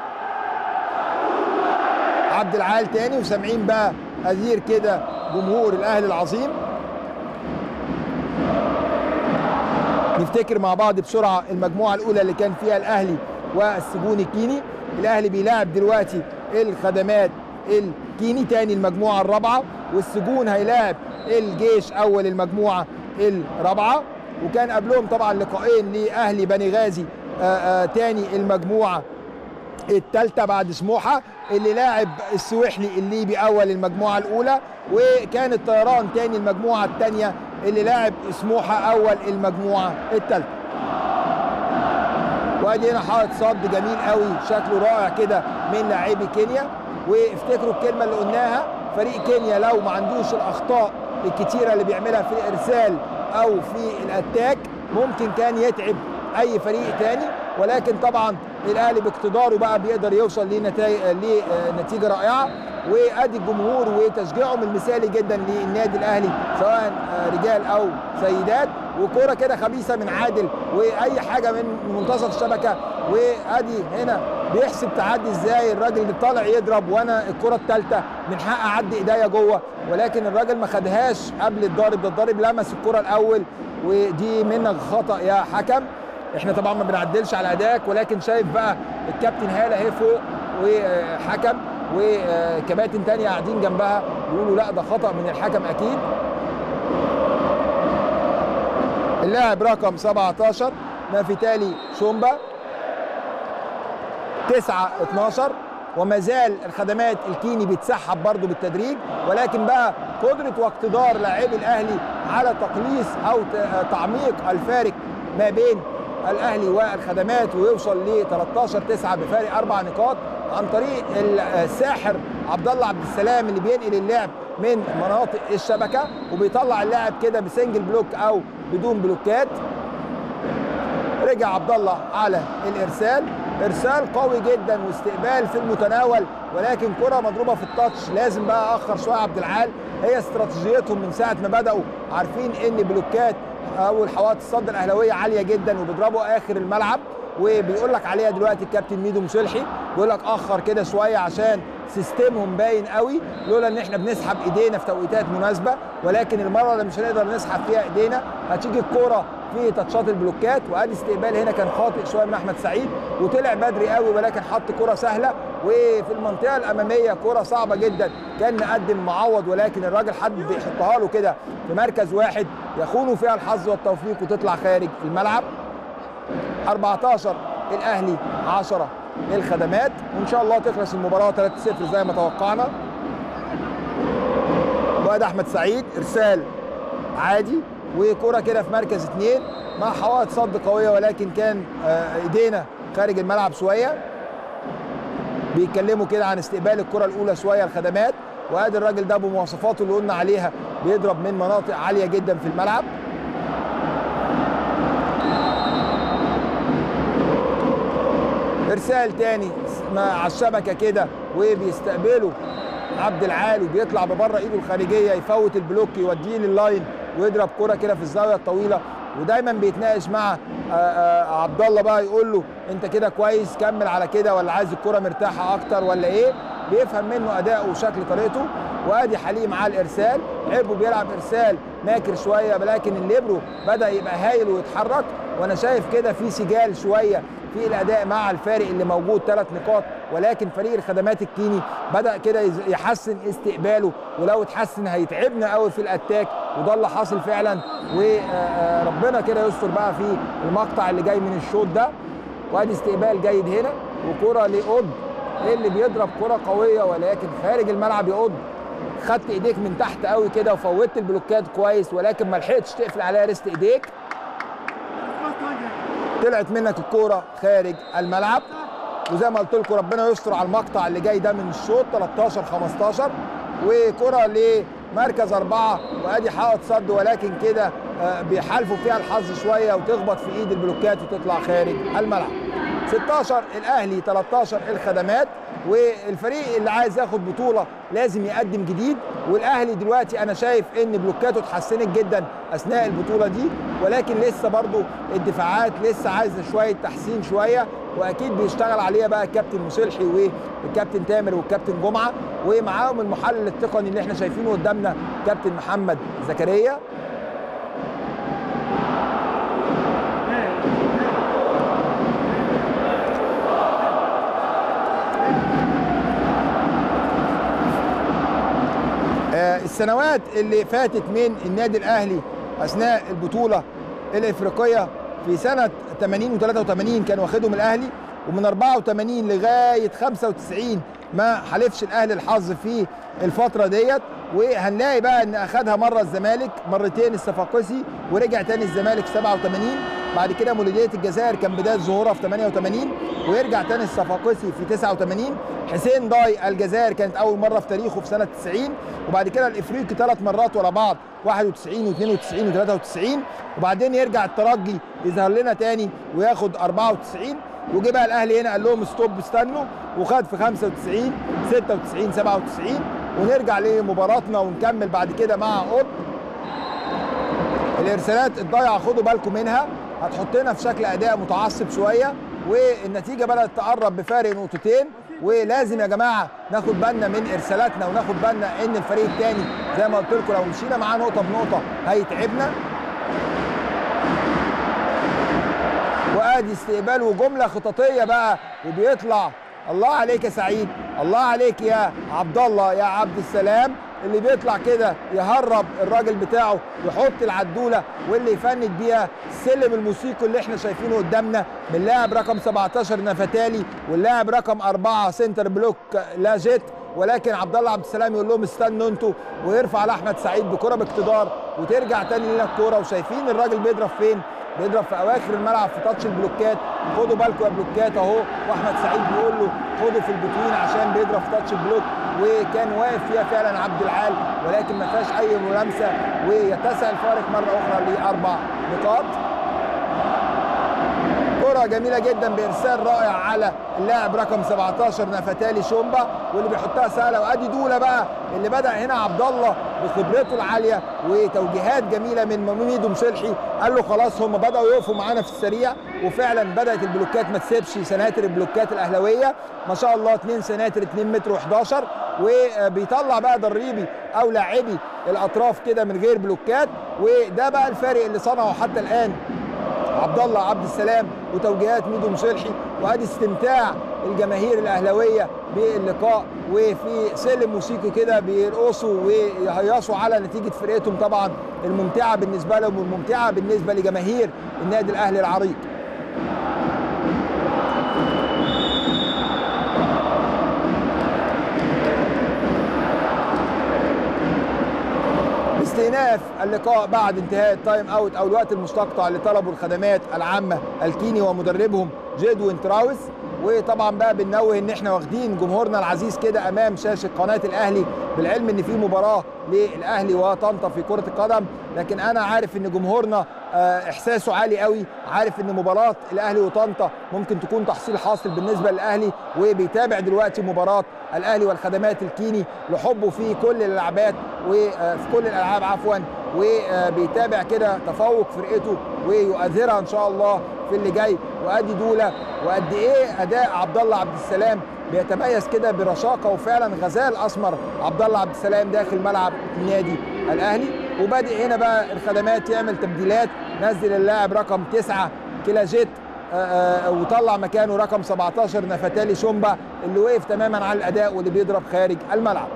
عبد العال تاني وسامعين بقى أذير كده جمهور الاهلي العظيم نفتكر مع بعض بسرعه المجموعه الاولى اللي كان فيها الاهلي والسجون الكيني الاهلي بيلاعب دلوقتي الخدمات الكيني تاني المجموعه الرابعه والسجون هيلاعب الجيش اول المجموعه الرابعه وكان قبلهم طبعا لقاءين لاهلي بني غازي آآ آآ تاني المجموعه الثالثه بعد سموحه اللي لاعب السويحلي الليبي اول المجموعه الاولى وكان الطيران تاني المجموعه الثانيه اللي لاعب سموحه اول المجموعه الثالثه وادي هنا حائط صد جميل قوي شكله رائع كده من لاعبي كينيا وافتكروا الكلمه اللي قلناها فريق كينيا لو ما عندوش الاخطاء الكتيره اللي بيعملها في الارسال او في الاتاك ممكن كان يتعب اي فريق تاني ولكن طبعا الاهلي باقتداره بقى بيقدر يوصل لنتائج لنتيجه رائعه وادي الجمهور وتشجيعهم المثالي جدا للنادي الاهلي سواء رجال او سيدات وكوره كده خبيثه من عادل واي حاجه من منتصف الشبكه وادي هنا بيحسب تعدي ازاي الراجل اللي طالع يضرب وانا الكره الثالثه من حق اعدي ايديا جوه ولكن الراجل ما خدهاش قبل الضارب ده الضارب لمس الكره الاول ودي منك خطا يا حكم احنا طبعا ما بنعدلش على ادائك ولكن شايف بقى الكابتن هاله اهي فوق وحكم وكباتن تانية قاعدين جنبها بيقولوا لا ده خطا من الحكم اكيد اللاعب رقم 17 نافيتالي شومبا 9 12 وما زال الخدمات الكيني بتسحب برضه بالتدريج ولكن بقى قدره واقتدار لاعبي الاهلي على تقليص او تعميق الفارق ما بين الاهلي والخدمات ويوصل ل 13 9 بفارق اربع نقاط عن طريق الساحر عبد الله عبد السلام اللي بينقل اللعب من مناطق الشبكه وبيطلع اللاعب كده بسنجل بلوك او بدون بلوكات رجع عبد الله على الارسال ارسال قوي جدا واستقبال في المتناول ولكن كره مضروبه في التاتش لازم بقى اخر شويه عبد العال هي استراتيجيتهم من ساعه ما بداوا عارفين ان بلوكات او الحوائط الصد الاهلاويه عاليه جدا وبيضربوا اخر الملعب وبيقول لك عليها دلوقتي الكابتن ميدو مصلحي بيقول لك اخر كده شويه عشان سيستمهم باين قوي لولا ان احنا بنسحب ايدينا في توقيتات مناسبه ولكن المره اللي مش هنقدر نسحب فيها ايدينا هتيجي الكوره في تاتشات البلوكات وادي استقبال هنا كان خاطئ شويه من احمد سعيد وطلع بدري قوي ولكن حط كره سهله وفي المنطقه الاماميه كره صعبه جدا كان مقدم معوض ولكن الراجل حد بيحطها له كده في مركز واحد يخونوا فيها الحظ والتوفيق وتطلع خارج الملعب 14 الاهلي 10 الخدمات وان شاء الله تخلص المباراه 3-0 زي ما توقعنا وادي احمد سعيد ارسال عادي وكره كده في مركز اثنين مع حوائط صد قويه ولكن كان ايدينا خارج الملعب شويه بيتكلموا كده عن استقبال الكره الاولى شويه الخدمات وادي الراجل ده بمواصفاته اللي قلنا عليها بيضرب من مناطق عاليه جدا في الملعب ارسال تاني على الشبكه كده وبيستقبله عبد العال وبيطلع ببره ايده الخارجيه يفوت البلوك يوديه لللاين ويضرب كره كده في الزاويه الطويله ودايما بيتناقش مع عبد الله بقى يقول له انت كده كويس كمل على كده ولا عايز الكره مرتاحه اكتر ولا ايه بيفهم منه اداؤه وشكل طريقته وادي حليم على الارسال عبو بيلعب ارسال ماكر شويه ولكن الليبرو بدا يبقى هايل ويتحرك وانا شايف كده في سجال شويه في الاداء مع الفارق اللي موجود ثلاث نقاط ولكن فريق الخدمات الكيني بدا كده يحسن استقباله ولو اتحسن هيتعبنا قوي في الاتاك وده اللي حاصل فعلا وربنا كده يستر بقى في المقطع اللي جاي من الشوط ده وادي استقبال جيد هنا وكره لقد اللي بيضرب كره قويه ولكن خارج الملعب يقض خدت ايديك من تحت قوي كده وفوتت البلوكات كويس ولكن ما لحقتش تقفل عليها ريست ايديك طلعت منك الكوره خارج الملعب وزي ما قلت لكم ربنا يستر على المقطع اللي جاي ده من الشوط 13 15 وكره لمركز اربعه وادي حائط صد ولكن كده آه، بيحالفوا فيها الحظ شويه وتخبط في ايد البلوكات وتطلع خارج الملعب 16 الاهلي 13 الخدمات والفريق اللي عايز ياخد بطوله لازم يقدم جديد والاهلي دلوقتي انا شايف ان بلوكاته اتحسنت جدا اثناء البطوله دي ولكن لسه برضو الدفاعات لسه عايزه شويه تحسين شويه واكيد بيشتغل عليها بقى الكابتن مسلحي والكابتن تامر والكابتن جمعه ومعاهم المحلل التقني اللي احنا شايفينه قدامنا كابتن محمد زكريا آه، السنوات اللي فاتت من النادي الاهلي اثناء البطوله الافريقيه في سنه 80 و83 كان واخدهم الاهلي ومن 84 لغايه 95 ما حلفش الاهلي الحظ في الفتره ديت وهنلاقي بقى ان اخدها مره الزمالك مرتين الصفاقسي ورجع تاني الزمالك في 87 بعد كده مولوديه الجزائر كان بدايه ظهورها في 88 ويرجع تاني الصفاقسي في 89 حسين ضاي الجزائر كانت اول مره في تاريخه في سنه 90 وبعد كده الافريقي ثلاث مرات ورا بعض 91 و92 و93 وبعدين يرجع الترجي يظهر لنا تاني وياخد 94 وجه بقى الاهلي هنا قال لهم ستوب استنوا وخد في 95 96 97 ونرجع لمباراتنا ونكمل بعد كده مع قط الارسالات الضايعه خدوا بالكم منها هتحطنا في شكل اداء متعصب شويه والنتيجه بدات تقرب بفارق نقطتين ولازم يا جماعه ناخد بالنا من ارسالاتنا وناخد بالنا ان الفريق الثاني زي ما قلت لكم لو مشينا معاه نقطه بنقطه هيتعبنا وادي استقبال وجمله خططيه بقى وبيطلع الله عليك يا سعيد الله عليك يا عبد الله يا عبد السلام اللي بيطلع كده يهرب الراجل بتاعه يحط العدوله واللي يفند بيها السلم الموسيقي اللي احنا شايفينه قدامنا من لاعب رقم 17 نفتالي واللاعب رقم 4 سنتر بلوك لاجيت ولكن عبد الله عبد السلام يقول لهم استنوا انتوا ويرفع لاحمد سعيد بكره باقتدار وترجع تاني لنا الكوره وشايفين الراجل بيضرب فين بيضرب في اواخر الملعب في تاتش البلوكات خدوا بالكم يا بلوكات اهو واحمد سعيد بيقول له خدوا في البتوين عشان بيضرب في تاتش البلوك وكان واقف فيها فعلا عبد العال ولكن ما فيهاش اي ملامسه ويتسع الفارق مره اخرى لاربع نقاط كرة جميلة جدا بإرسال رائع على اللاعب رقم 17 نفتالي شومبا واللي بيحطها سهلة وأدي دولة بقى اللي بدأ هنا عبد الله بخبرته العالية وتوجيهات جميلة من ميدو مصلحي قال له خلاص هم بدأوا يقفوا معانا في السريع وفعلا بدأت البلوكات ما تسيبش سناتر البلوكات الأهلوية ما شاء الله 2 سناتر 2 متر و11 وبيطلع بقى دريبي أو لاعبي الأطراف كده من غير بلوكات وده بقى الفارق اللي صنعه حتى الآن عبد الله عبد السلام وتوجيهات ميدو مصلحي وادي استمتاع الجماهير الاهلاويه باللقاء وفي سلم موسيقي كده بيرقصوا ويهيصوا على نتيجه فرقتهم طبعا الممتعه بالنسبه لهم والممتعه بالنسبه لجماهير النادي الاهلي العريق استئناف اللقاء بعد انتهاء التايم اوت او الوقت المستقطع اللي طلبوا الخدمات العامه الكيني ومدربهم جيدوين تراوس وطبعا بقى بننوه ان احنا واخدين جمهورنا العزيز كده امام شاشه قناه الاهلي بالعلم ان في مباراه للاهلي وطنطا في كره القدم لكن انا عارف ان جمهورنا آه، احساسه عالي قوي عارف ان مباراه الاهلي وطنطا ممكن تكون تحصيل حاصل بالنسبه للاهلي وبيتابع دلوقتي مباراه الاهلي والخدمات الكيني لحبه في كل الالعابات وفي كل الالعاب عفوا وبيتابع كده تفوق فرقته ويؤثرها ان شاء الله في اللي جاي وادي دوله وقد ايه اداء عبد الله عبد السلام بيتميز كده برشاقه وفعلا غزال اسمر عبد الله عبد السلام داخل ملعب النادي الاهلي وبادئ هنا بقى الخدمات يعمل تبديلات نزل اللاعب رقم تسعة كلاجيت آه، آه، وطلع مكانه رقم 17 نفتالي شومبا اللي وقف تماما على الاداء واللي بيضرب خارج الملعب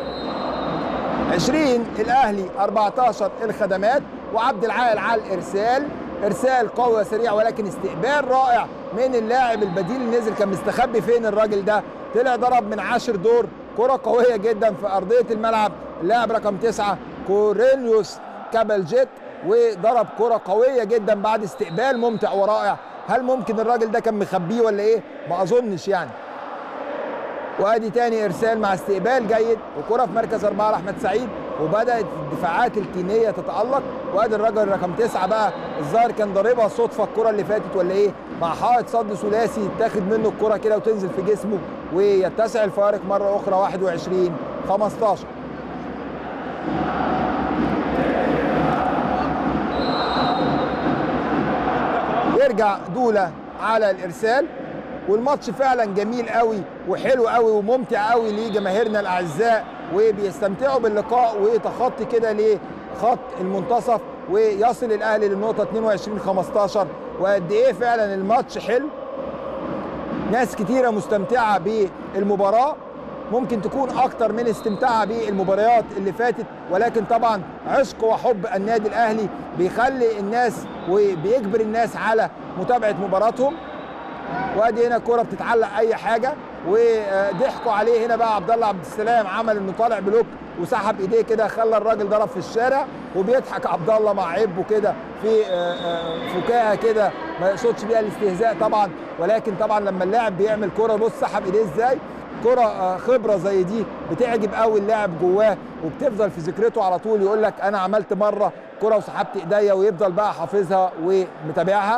20 الاهلي 14 الخدمات وعبد العال على الارسال ارسال قوي وسريع ولكن استقبال رائع من اللاعب البديل اللي نزل كان مستخبي فين الراجل ده طلع ضرب من عاشر دور كرة قوية جدا في أرضية الملعب اللاعب رقم تسعة كوريليوس كابلجيت وضرب كرة قوية جدا بعد استقبال ممتع ورائع هل ممكن الراجل ده كان مخبيه ولا ايه ما اظنش يعني وادي تاني ارسال مع استقبال جيد وكره في مركز اربعه لاحمد سعيد وبدات الدفاعات الكينيه تتالق وادي الراجل رقم تسعه بقى الظاهر كان ضاربها صدفه الكره اللي فاتت ولا ايه مع حائط صد ثلاثي تاخد منه الكره كده وتنزل في جسمه ويتسع الفارق مره اخرى 21 15 يرجع دوله على الارسال والماتش فعلا جميل قوي وحلو قوي وممتع قوي لجماهيرنا الاعزاء وبيستمتعوا باللقاء وتخطي كده لخط المنتصف ويصل الاهلي للنقطه 22 15 وقد ايه فعلا الماتش حلو ناس كتيره مستمتعه بالمباراه ممكن تكون اكتر من استمتاعها بالمباريات اللي فاتت ولكن طبعا عشق وحب النادي الاهلي بيخلي الناس وبيجبر الناس على متابعه مباراتهم وادي هنا الكوره بتتعلق اي حاجه وضحكوا عليه هنا بقى عبد الله عبد السلام عمل انه طالع بلوك وسحب ايديه كده خلى الراجل ضرب في الشارع وبيضحك عبد الله مع عبه كده في فكاهه كده ما يقصدش بيها الاستهزاء طبعا ولكن طبعا لما اللاعب بيعمل كوره بص سحب ايديه ازاي كرة خبرة زي دي بتعجب قوي اللاعب جواه وبتفضل في ذكرته على طول يقول لك انا عملت مرة كرة وسحبت ايديا ويفضل بقى حافظها ومتابعها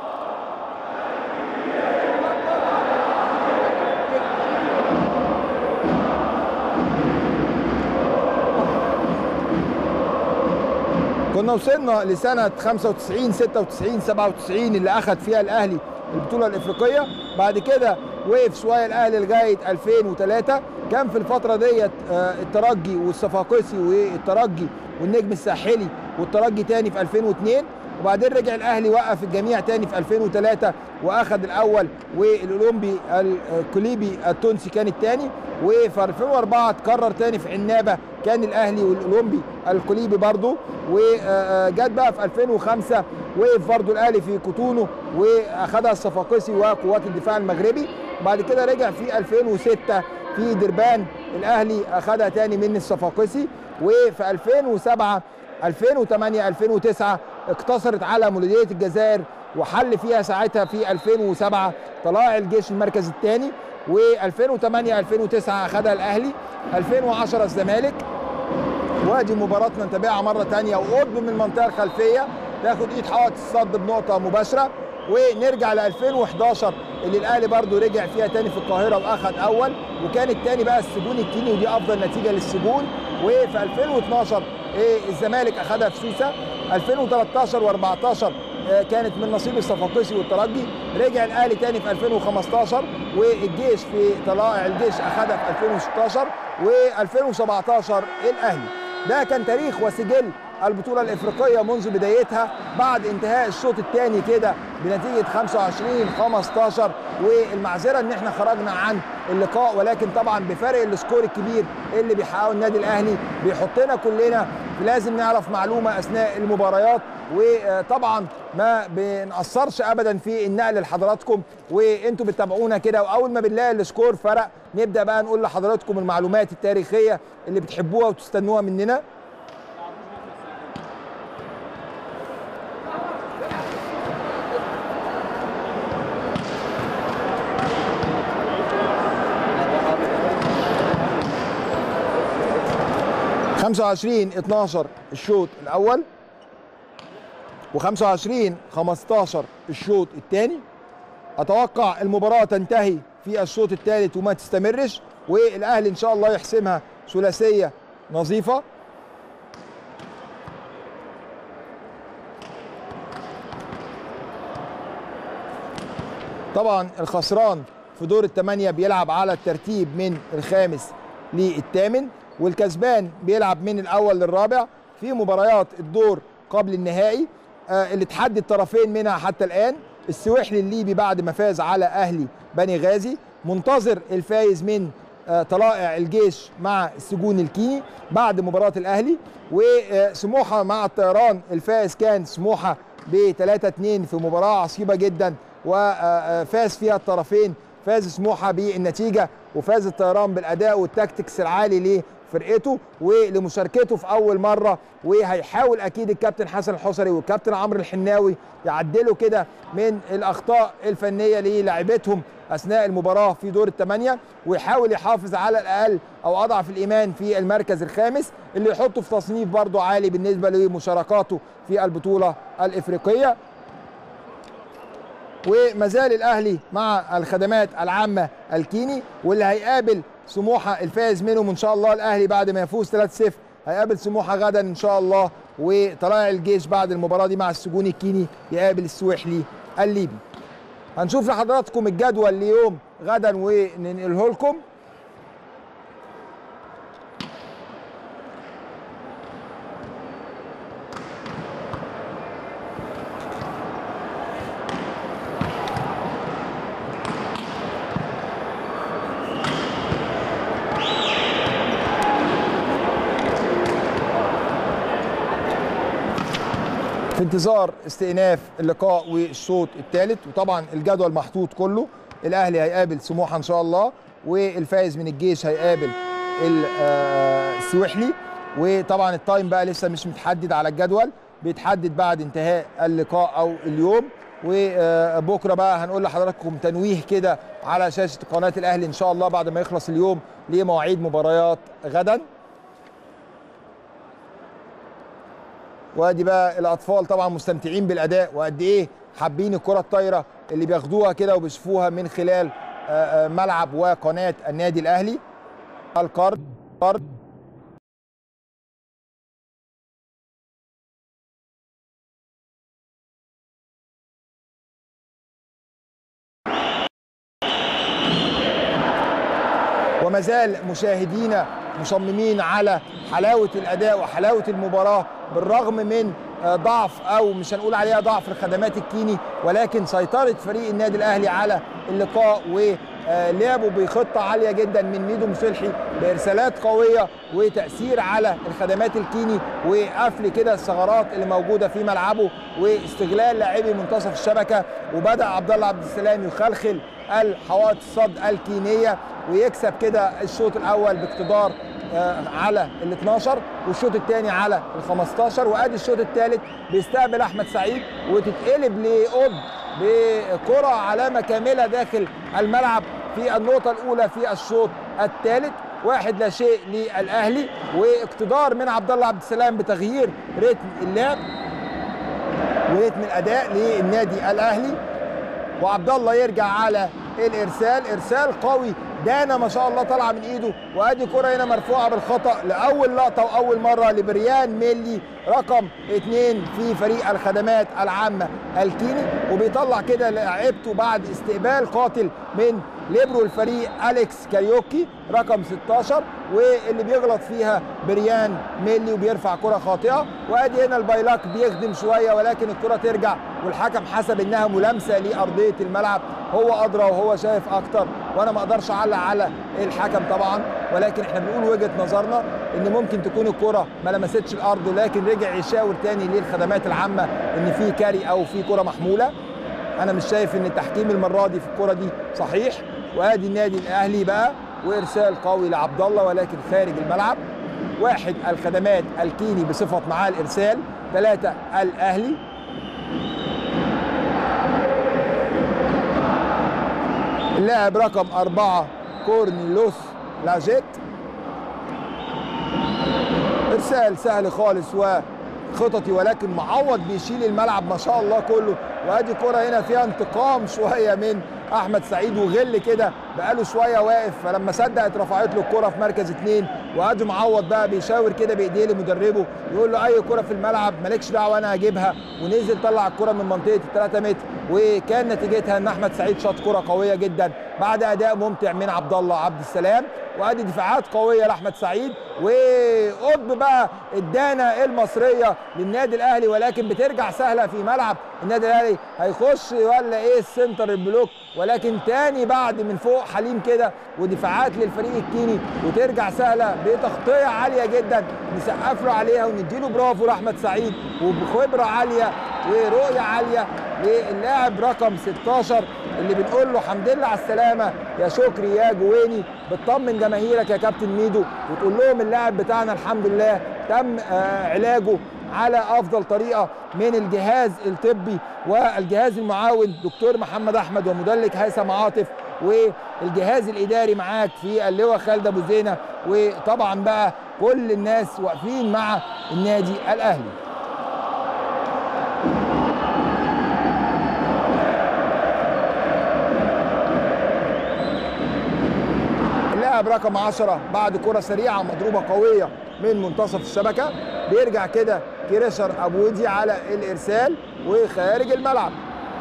كنا وصلنا لسنة 95 96 97 اللي أخذ فيها الأهلي البطولة الإفريقية بعد كده وقف شوية الأهلي لغاية 2003 كان في الفترة ديت الترجي والصفاقسي والترجي والنجم الساحلي والترجي تاني في 2002 وبعدين رجع الاهلي وقف الجميع تاني في 2003 واخذ الاول والاولمبي الكليبي التونسي كان الثاني وفي 2004 اتكرر تاني في عنابه كان الاهلي والاولمبي الكليبي برضه وجت بقى في 2005 وقف برضه الاهلي في كوتونو واخذها الصفاقسي وقوات الدفاع المغربي بعد كده رجع في 2006 في دربان الاهلي اخذها تاني من الصفاقسي وفي 2007 2008 2009 اقتصرت على مولوديه الجزائر وحل فيها ساعتها في 2007 طلائع الجيش المركز الثاني و2008 2009 اخذها الاهلي 2010 الزمالك وادي مباراتنا نتابعها مره ثانيه وقرب من المنطقه الخلفيه تاخد ايد حائط الصد بنقطه مباشره ونرجع ل 2011 اللي الاهلي برضو رجع فيها تاني في القاهره واخد اول وكان التاني بقى السجون الكيني ودي افضل نتيجه للسجون وفي 2012 الزمالك اخذها في سوسه 2013 و14 كانت من نصيب الصفاقسي والترجي رجع الاهلي تاني في 2015 والجيش في طلائع الجيش اخذها في 2016 و2017 الاهلي ده كان تاريخ وسجل البطوله الافريقيه منذ بدايتها بعد انتهاء الشوط الثاني كده بنتيجه 25 15 والمعذره ان احنا خرجنا عن اللقاء ولكن طبعا بفرق السكور الكبير اللي بيحققه النادي الاهلي بيحطنا كلنا لازم نعرف معلومه اثناء المباريات وطبعا ما بنقصرش ابدا في النقل لحضراتكم وانتوا بتتابعونا كده واول ما بنلاقي السكور فرق نبدا بقى نقول لحضراتكم المعلومات التاريخيه اللي بتحبوها وتستنوها مننا خمسة وعشرين اتناشر الشوط الأول وخمسة وعشرين خمستاشر الشوط الثاني أتوقع المباراة تنتهي في الشوط الثالث وما تستمرش والأهلي إن شاء الله يحسمها ثلاثية نظيفة طبعا الخسران في دور الثمانية بيلعب على الترتيب من الخامس للثامن والكسبان بيلعب من الاول للرابع في مباريات الدور قبل النهائي آه اللي تحدد طرفين منها حتى الان السويحلي الليبي بعد ما فاز على اهلي بني غازي منتظر الفايز من آه طلائع الجيش مع السجون الكيني بعد مباراه الاهلي وسموحه مع الطيران الفائز كان سموحه ب 3 2 في مباراه عصيبه جدا وفاز فيها الطرفين فاز سموحه بالنتيجه وفاز الطيران بالاداء والتكتكس العالي فرقته ولمشاركته في اول مره وهيحاول اكيد الكابتن حسن الحصري والكابتن عمرو الحناوي يعدلوا كده من الاخطاء الفنيه للاعبتهم اثناء المباراه في دور الثمانيه ويحاول يحافظ على الاقل او اضعف الايمان في المركز الخامس اللي يحطه في تصنيف برضه عالي بالنسبه لمشاركاته في البطوله الافريقيه وما زال الاهلي مع الخدمات العامه الكيني واللي هيقابل سموحه الفائز منهم ان شاء الله الاهلي بعد ما يفوز 3-0 هيقابل سموحه غدا ان شاء الله وطلائع الجيش بعد المباراه دي مع السجون الكيني يقابل السويحلي الليبي هنشوف لحضراتكم الجدول ليوم غدا وننقله لكم في انتظار استئناف اللقاء والشوط الثالث وطبعا الجدول محطوط كله الاهلي هيقابل سموحه ان شاء الله والفائز من الجيش هيقابل ال- آه، السويحلي وطبعا التايم بقى لسه مش متحدد على الجدول بيتحدد بعد انتهاء اللقاء او اليوم وبكره بقى هنقول لحضراتكم تنويه كده على شاشه قناه الاهلي ان شاء الله بعد ما يخلص اليوم لمواعيد مباريات غدا وادي بقى الاطفال طبعا مستمتعين بالاداء وقد ايه حابين الكره الطايره اللي بياخدوها كده وبيشوفوها من خلال آه، آه، ملعب وقناه النادي الاهلي القرن قرن وما زال مشاهدينا مصممين على حلاوه الاداء وحلاوه المباراه بالرغم من آه، ضعف او مش هنقول عليها ضعف الخدمات الكيني ولكن سيطره فريق النادي الاهلي على اللقاء ولعبه بخطه عاليه جدا من ميدو مصلحي بارسالات قويه وتاثير على الخدمات الكيني وقفل كده الثغرات اللي موجوده في ملعبه واستغلال لاعبي منتصف الشبكه وبدا عبد الله عبد السلام يخلخل الحوائط الصد الكينيه ويكسب كده الشوط الاول باقتدار آه، على ال 12 والشوط الثاني على ال 15 وادي الشوط الثالث بيستقبل احمد سعيد وتتقلب لقطب بكره علامه كامله داخل الملعب في النقطه الاولى في الشوط الثالث واحد لا شيء للاهلي واقتدار من عبد الله عبد السلام بتغيير رتم اللعب ورتم الاداء للنادي الاهلي وعبد الله يرجع على الارسال ارسال قوي دانا ما شاء الله طالعه من ايده وادي كره هنا مرفوعه بالخطا لاول لقطه واول مره لبريان ميلي رقم اثنين في فريق الخدمات العامه الكيني وبيطلع كده لعيبته بعد استقبال قاتل من ليبرو الفريق اليكس كاريوكي رقم 16 واللي بيغلط فيها بريان ميلي وبيرفع كره خاطئه وادي هنا البايلاك بيخدم شويه ولكن الكره ترجع والحكم حسب انها ملامسه لارضيه الملعب هو ادرى وهو شايف اكتر وانا ما اقدرش اعلق على الحكم طبعا ولكن احنا بنقول وجهه نظرنا ان ممكن تكون الكره ما لمستش الارض لكن رجع يشاور تاني للخدمات العامه ان في كاري او في كره محموله انا مش شايف ان التحكيم المره دي في الكره دي صحيح وادي النادي الاهلي بقى وارسال قوي لعبد الله ولكن خارج الملعب واحد الخدمات الكيني بصفه معاه الارسال ثلاثه الاهلي اللاعب رقم أربعة كورنيلوس لاجيت إرسال سهل خالص وخططي ولكن معوض بيشيل الملعب ما شاء الله كله وادي كرة هنا فيها انتقام شوية من احمد سعيد وغل كده بقاله شويه واقف فلما صدق اترفعت له الكره في مركز اثنين وادي معوض بقى بيشاور كده بايديه لمدربه يقول له اي كره في الملعب مالكش دعوه انا هجيبها ونزل طلع الكره من منطقه الثلاثة متر وكان نتيجتها ان احمد سعيد شاط كره قويه جدا بعد اداء ممتع من عبد الله عبد السلام وادي دفاعات قويه لاحمد سعيد وقطب بقى الدانه المصريه للنادي الاهلي ولكن بترجع سهله في ملعب النادي الاهلي هيخش ولا ايه السنتر البلوك ولكن تاني بعد من فوق حليم كده ودفاعات للفريق الكيني وترجع سهله بتغطيه عاليه جدا نسقف له عليها ونديله برافو لاحمد سعيد وبخبره عاليه ورؤيه عاليه للاعب رقم 16 اللي بنقول له حمد لله على السلامه يا شكري يا جويني بتطمن جماهيرك يا كابتن ميدو وتقول لهم اللاعب بتاعنا الحمد لله تم آه، علاجه على افضل طريقه من الجهاز الطبي والجهاز المعاون دكتور محمد احمد ومدلك هيثم عاطف والجهاز الاداري معاك في اللواء خالد ابو زينه وطبعا بقى كل الناس واقفين مع النادي الاهلي اللاعب رقم 10 بعد كرة سريعة مضروبة قوية من منتصف الشبكة بيرجع كده كريشر أبو ودي على الإرسال وخارج الملعب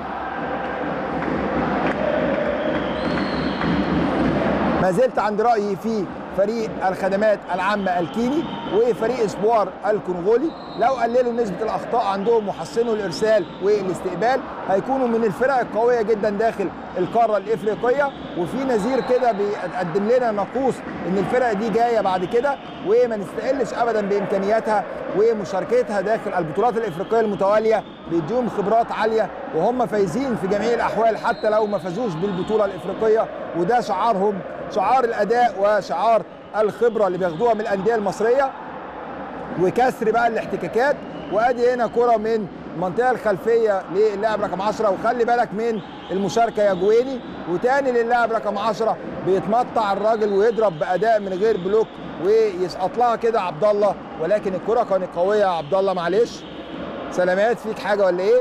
ما زلت عند رأيي في فريق الخدمات العامة الكيني وفريق اسبوار الكونغولي لو قللوا نسبة الأخطاء عندهم وحسنوا الإرسال والاستقبال هيكونوا من الفرق القوية جدا داخل القارة الإفريقية وفي نظير كده بيقدم لنا ناقوس إن الفرق دي جاية بعد كده وما نستقلش أبدا بإمكانياتها ومشاركتها داخل البطولات الإفريقية المتوالية بيديهم خبرات عالية وهم فايزين في جميع الأحوال حتى لو ما فازوش بالبطولة الإفريقية وده شعارهم شعار الأداء وشعار الخبرة اللي بياخدوها من الأندية المصرية وكسر بقى الاحتكاكات وادي هنا كرة من المنطقة الخلفية للاعب رقم 10 وخلي بالك من المشاركة يا جويني وتاني للاعب رقم 10 بيتمطع الراجل ويضرب بأداء من غير بلوك ويسقط لها كده عبد الله ولكن الكرة كانت قوية يا عبد الله معلش سلامات فيك حاجة ولا ايه؟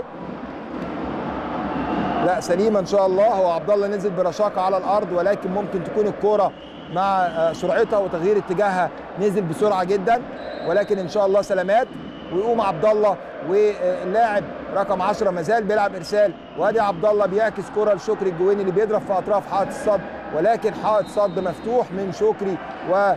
لا سليمة ان شاء الله هو عبد الله نزل برشاقة على الارض ولكن ممكن تكون الكرة مع آه، سرعتها وتغيير اتجاهها نزل بسرعة جدا ولكن ان شاء الله سلامات ويقوم عبد الله واللاعب رقم 10 ما زال بيلعب ارسال وادي عبد الله بيعكس كره لشكري الجويني اللي بيضرب في اطراف حائط الصد ولكن حائط صد مفتوح من شكري و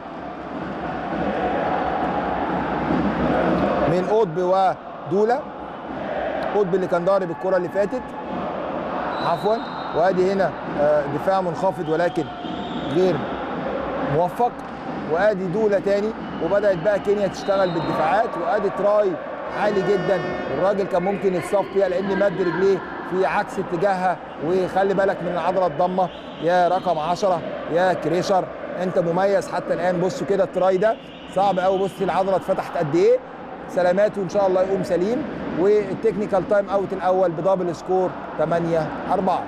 من قطب ودوله قطب اللي كان ضارب الكره اللي فاتت عفوا وادي هنا آه، دفاع منخفض ولكن غير موفق وادي دوله تاني وبدات بقى كينيا تشتغل بالدفاعات وادي تراي عالي جدا الراجل كان ممكن يتصاب فيها لان مد رجليه في عكس اتجاهها وخلي بالك من العضله الضمه يا رقم 10 يا كريشر انت مميز حتى الان بصوا كده التراي ده صعب قوي بص العضله اتفتحت قد ايه سلامات وان شاء الله يقوم سليم والتكنيكال تايم اوت الاول بدبل سكور 8 4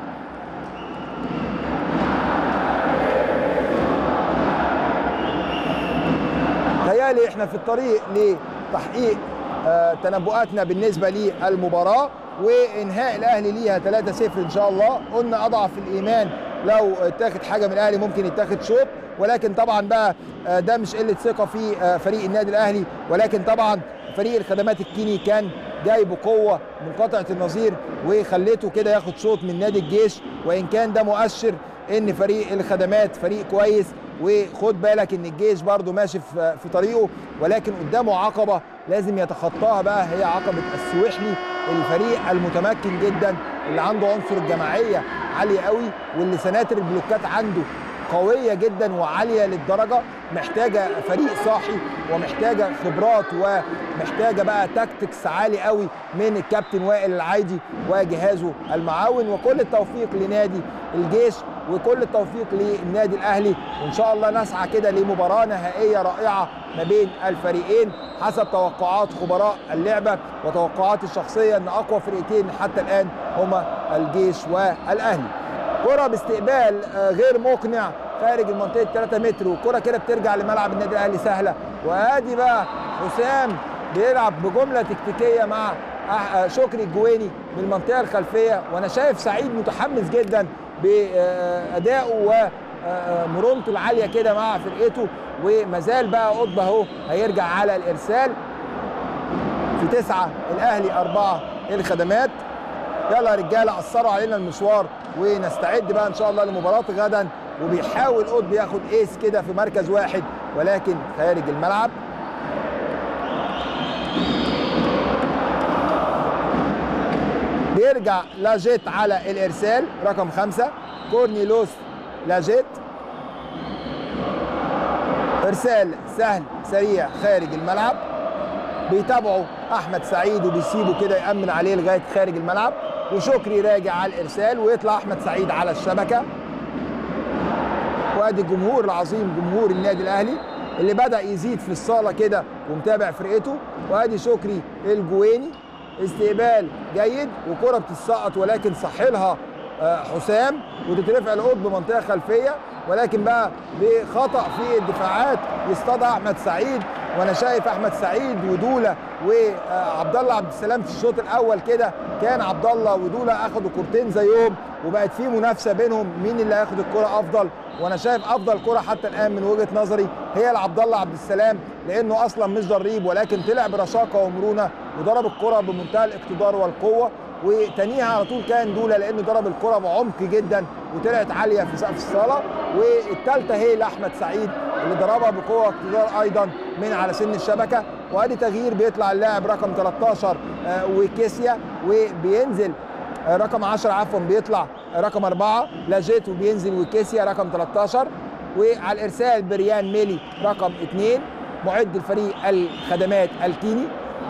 تهيألي احنا في الطريق لتحقيق آه، تنبؤاتنا بالنسبه للمباراه وانهاء الاهلي ليها 3-0 ان شاء الله قلنا اضعف الايمان لو اتاخد حاجه من الاهلي ممكن يتاخد شوط ولكن طبعا بقى آه، ده مش قله ثقه في آه، فريق النادي الاهلي ولكن طبعا فريق الخدمات الكيني كان جاي بقوه منقطعه النظير وخليته كده ياخد شوط من نادي الجيش وان كان ده مؤشر ان فريق الخدمات فريق كويس وخد بالك ان الجيش برضو ماشي في في طريقه ولكن قدامه عقبه لازم يتخطاها بقى هي عقبه السويحلي الفريق المتمكن جدا اللي عنده عنصر الجماعيه عاليه قوي واللي سناتر البلوكات عنده قوية جدا وعالية للدرجة محتاجة فريق صاحي ومحتاجة خبرات ومحتاجة بقى تاكتكس عالي قوي من الكابتن وائل العايدي وجهازه المعاون وكل التوفيق لنادي الجيش وكل التوفيق للنادي الاهلي وان شاء الله نسعى كده لمباراة نهائية رائعة ما بين الفريقين حسب توقعات خبراء اللعبة وتوقعاتي الشخصية ان اقوى فرقتين حتى الان هما الجيش والاهلي كرة باستقبال آه، غير مقنع خارج المنطقة 3 متر والكرة كده بترجع لملعب النادي الأهلي سهلة وادي بقى حسام بيلعب بجملة تكتيكية مع أح- آه، شكري الجويني من المنطقة الخلفية وأنا شايف سعيد متحمس جدا بأدائه ومرونته العالية كده مع فرقته ومازال بقى قطب أهو هيرجع على الإرسال في تسعة الأهلي أربعة الخدمات يلا يا رجاله قصروا علينا المشوار ونستعد بقى ان شاء الله لمباراه غدا وبيحاول قطب ياخد ايس كده في مركز واحد ولكن خارج الملعب بيرجع لاجيت على الارسال رقم خمسة كورنيلوس لاجيت ارسال سهل سريع خارج الملعب بيتابعوا احمد سعيد وبيسيبوا كده يامن عليه لغايه خارج الملعب وشكري راجع على الارسال ويطلع احمد سعيد على الشبكه وادي الجمهور العظيم جمهور النادي الاهلي اللي بدا يزيد في الصاله كده ومتابع فرقته وادي شكري الجويني استقبال جيد وكره بتتسقط ولكن صحلها آه، حسام وتترفع لقطب منطقه خلفيه ولكن بقى بخطا في الدفاعات يصطادها احمد سعيد وانا شايف احمد سعيد ودوله وعبد الله عبد السلام في الشوط الاول كده كان عبد الله ودوله اخدوا كورتين زيهم وبقت في منافسه بينهم مين اللي هياخد الكره افضل وانا شايف افضل كره حتى الان من وجهه نظري هي لعبد الله عبد السلام لانه اصلا مش ضريب ولكن طلع برشاقه ومرونه وضرب الكره بمنتهى الاقتدار والقوه وتانيها على طول كان دوله لانه ضرب الكره بعمق جدا وطلعت عاليه في سقف الصاله والثالثه هي لاحمد سعيد اللي ضربها بقوه واقتدار ايضا من على سن الشبكه وادي تغيير بيطلع اللاعب رقم 13 آه، وكيسيا وبينزل آه، رقم 10 عفوا بيطلع رقم 4 لاجيت وبينزل وكيسيا رقم 13 وعلى الارسال بريان ميلي رقم 2 معد الفريق الخدمات الكيني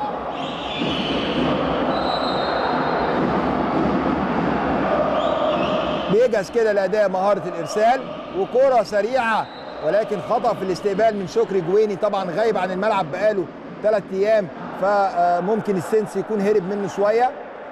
بيجهز كده لاداء مهاره الارسال وكره سريعه ولكن خطا في الاستقبال من شكري جويني طبعا غايب عن الملعب بقاله ثلاث ايام فممكن السنس يكون هرب منه شويه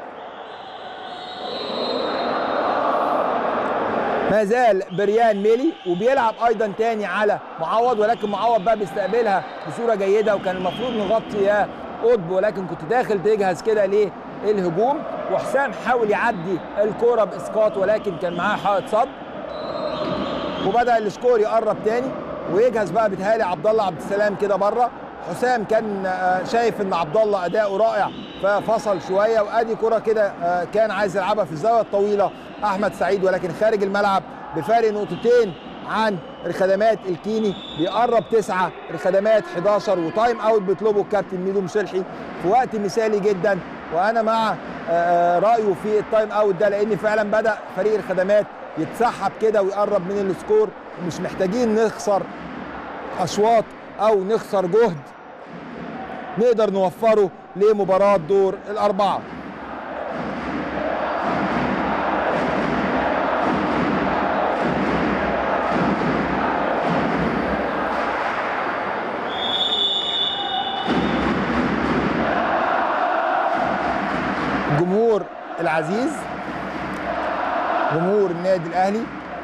ما زال بريان ميلي وبيلعب ايضا تاني على معوض ولكن معوض بقى بيستقبلها بصوره جيده وكان المفروض نغطي يا قطب ولكن كنت داخل تجهز كده للهجوم وحسام حاول يعدي الكوره باسقاط ولكن كان معاه حائط صد وبدا السكور يقرب تاني ويجهز بقى بيتهيألي عبد الله عبد السلام كده بره حسام كان آه، شايف ان عبد الله اداؤه رائع ففصل شويه وادي كره كده آه، كان عايز يلعبها في الزاويه الطويله احمد سعيد ولكن خارج الملعب بفارق نقطتين عن الخدمات الكيني بيقرب تسعه الخدمات 11 وتايم اوت بيطلبه الكابتن ميدو مصلحي في وقت مثالي جدا وانا مع آه، رايه في التايم اوت ده لان فعلا بدا فريق الخدمات يتسحب كده ويقرب من السكور مش محتاجين نخسر اشواط او نخسر جهد نقدر نوفره لمباراه دور الاربعه الجمهور العزيز جمهور النادي الاهلي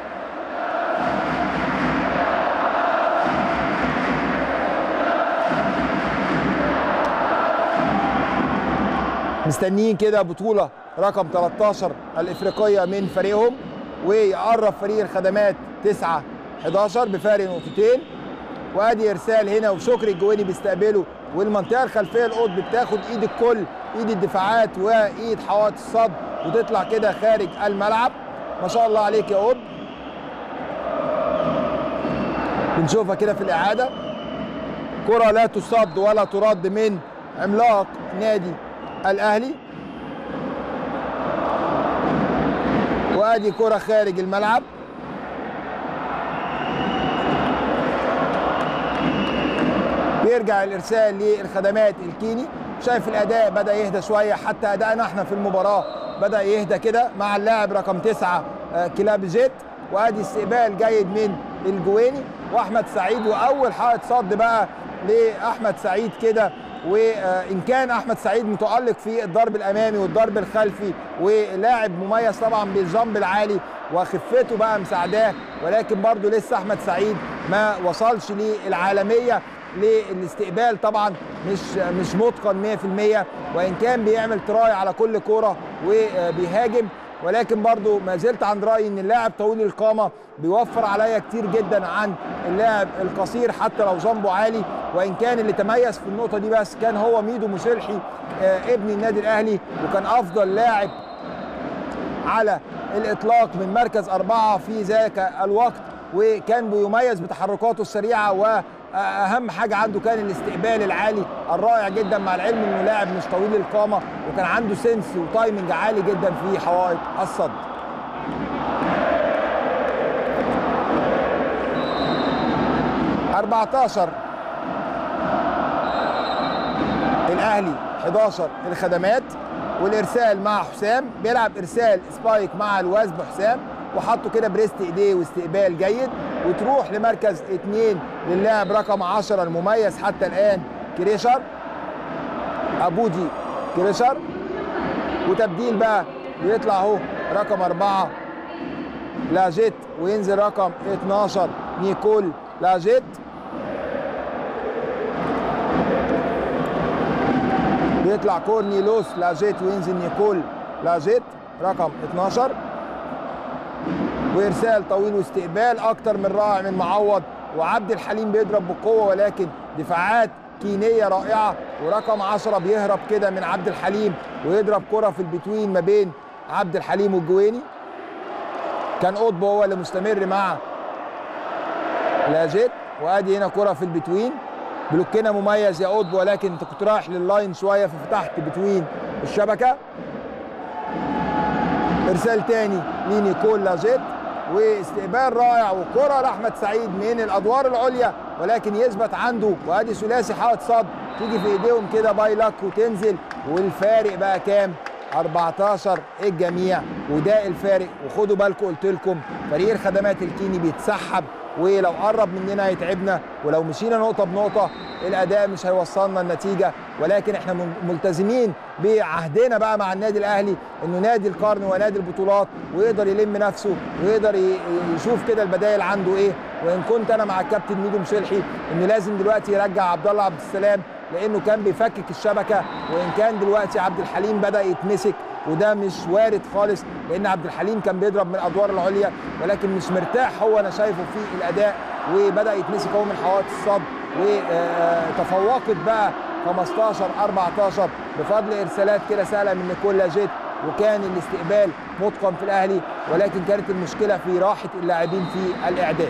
مستنيين كده بطولة رقم 13 الإفريقية من فريقهم ويقرب فريق الخدمات 9 11 بفارق نقطتين وادي ارسال هنا وشكري الجويني بيستقبله والمنطقه الخلفيه القطب بتاخد ايد الكل ايد الدفاعات وايد حوائط الصد وتطلع كده خارج الملعب ما شاء الله عليك يا قطب بنشوفها كده في الاعاده كره لا تصد ولا ترد من عملاق نادي الاهلي وادي كره خارج الملعب بيرجع الارسال للخدمات الكيني شايف الاداء بدا يهدى شويه حتى ادائنا احنا في المباراه بدا يهدى كده مع اللاعب رقم تسعة آه، كلاب جيت وادي استقبال جيد من الجويني واحمد سعيد واول حائط صد بقى لاحمد سعيد كده وان كان احمد سعيد متالق في الضرب الامامي والضرب الخلفي ولاعب مميز طبعا بالجنب العالي وخفته بقى مساعداه ولكن برضه لسه احمد سعيد ما وصلش للعالميه للاستقبال طبعا مش مش متقن 100% وان كان بيعمل تراي على كل كوره وبيهاجم ولكن برضو ما زلت عند رايي ان اللاعب طويل القامه بيوفر عليا كتير جدا عن اللاعب القصير حتى لو جنبه عالي وان كان اللي تميز في النقطه دي بس كان هو ميدو مسلحي آه، ابن النادي الاهلي وكان افضل لاعب على الاطلاق من مركز اربعه في ذاك الوقت وكان بيميز بتحركاته السريعه واهم حاجه عنده كان الاستقبال العالي الرائع جدا مع العلم انه لاعب مش طويل القامه وكان عنده سنس وتايمنج عالي جدا في حوائط الصد. أربعتاشر الاهلي 11 الخدمات والارسال مع حسام بيلعب ارسال سبايك مع الوزب حسام وحطوا كده بريست ايديه واستقبال جيد وتروح لمركز اثنين للاعب رقم 10 المميز حتى الان كريشر ابودي كريشر وتبديل بقى بيطلع اهو رقم أربعة لاجيت وينزل رقم 12 نيكول لاجيت بيطلع كورنيلوس لاجيت وينزل نيكول لاجيت رقم 12 وارسال طويل واستقبال اكتر من رائع من معوض وعبد الحليم بيضرب بقوه ولكن دفاعات كينيه رائعه ورقم 10 بيهرب كده من عبد الحليم ويضرب كره في البتوين ما بين عبد الحليم والجويني كان اوضبو هو اللي مستمر مع لاجيت وادي هنا كره في البتوين بلوكنا مميز يا اوضبو ولكن انت كنت رايح لللاين شويه ففتحت بتوين الشبكه ارسال تاني لنيكول لاجيت واستقبال رائع وكره لاحمد سعيد من الادوار العليا ولكن يثبت عنده وادي ثلاثي حائط صد تيجي في ايديهم كده باي لك وتنزل والفارق بقى كام 14 الجميع وده الفارق وخدوا بالكم قلت لكم فريق الخدمات الكيني بيتسحب ولو قرب مننا هيتعبنا ولو مشينا نقطه بنقطه الاداء مش هيوصلنا النتيجه ولكن احنا من- ملتزمين بعهدنا بقى مع النادي الاهلي انه نادي القرن ونادي البطولات ويقدر يلم نفسه ويقدر ي- يشوف كده البدائل عنده ايه وان كنت انا مع الكابتن ميدو مشلحي انه لازم دلوقتي يرجع عبد الله عبد السلام لانه كان بيفكك الشبكه وان كان دلوقتي عبد الحليم بدا يتمسك وده مش وارد خالص لان عبد الحليم كان بيضرب من الادوار العليا ولكن مش مرتاح هو انا شايفه في الاداء وبدا يتمسك هو من حوائط الصد وتفوقت بقى 15 14 بفضل ارسالات كده سهله من نيكولا جيت وكان الاستقبال متقن في الاهلي ولكن كانت المشكله في راحه اللاعبين في الاعداد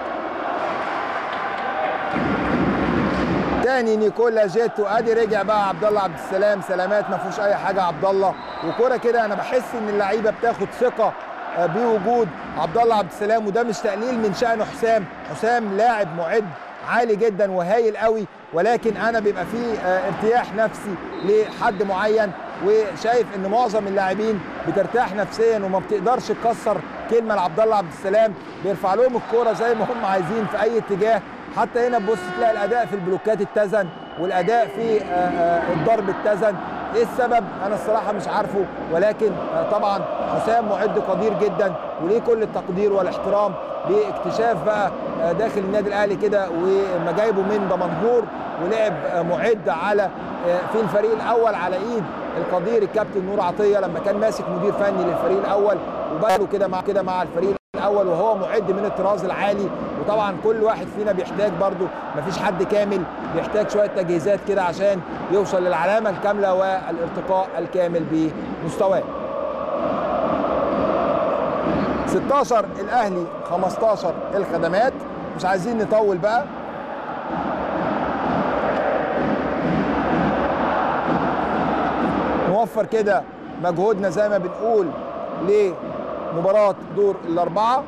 تاني نيكولا جيت وادي رجع بقى عبد الله عبد السلام سلامات ما فيهوش اي حاجه عبد الله وكره كده انا بحس ان اللعيبه بتاخد ثقه آه، بوجود عبد الله عبد السلام وده مش تقليل من شأن حسام حسام لاعب معد عالي جدا وهايل قوي ولكن انا بيبقى فيه آه، ارتياح نفسي لحد معين وشايف ان معظم اللاعبين بترتاح نفسيا وما بتقدرش تكسر كلمه لعبد الله عبد السلام بيرفع لهم الكوره زي ما هم عايزين في اي اتجاه حتى هنا تبص تلاقي الاداء في البلوكات اتزن والاداء في آه، آه، الضرب اتزن ايه السبب انا الصراحه مش عارفه ولكن آه، طبعا حسام معد قدير جدا وليه كل التقدير والاحترام باكتشاف بقى آه، داخل النادي الاهلي كده ومجايبه من دمنهور ولعب آه، معد على آه، في الفريق الاول على ايد القدير الكابتن نور عطيه لما كان ماسك مدير فني للفريق الاول وبقاله كده مع كده مع الفريق الاول وهو معد من الطراز العالي وطبعا كل واحد فينا بيحتاج برضو مفيش حد كامل بيحتاج شويه تجهيزات كده عشان يوصل للعلامه الكامله والارتقاء الكامل بمستواه 16 الاهلي 15 الخدمات مش عايزين نطول بقى نوفر كده مجهودنا زي ما بنقول لمباراة دور الأربعة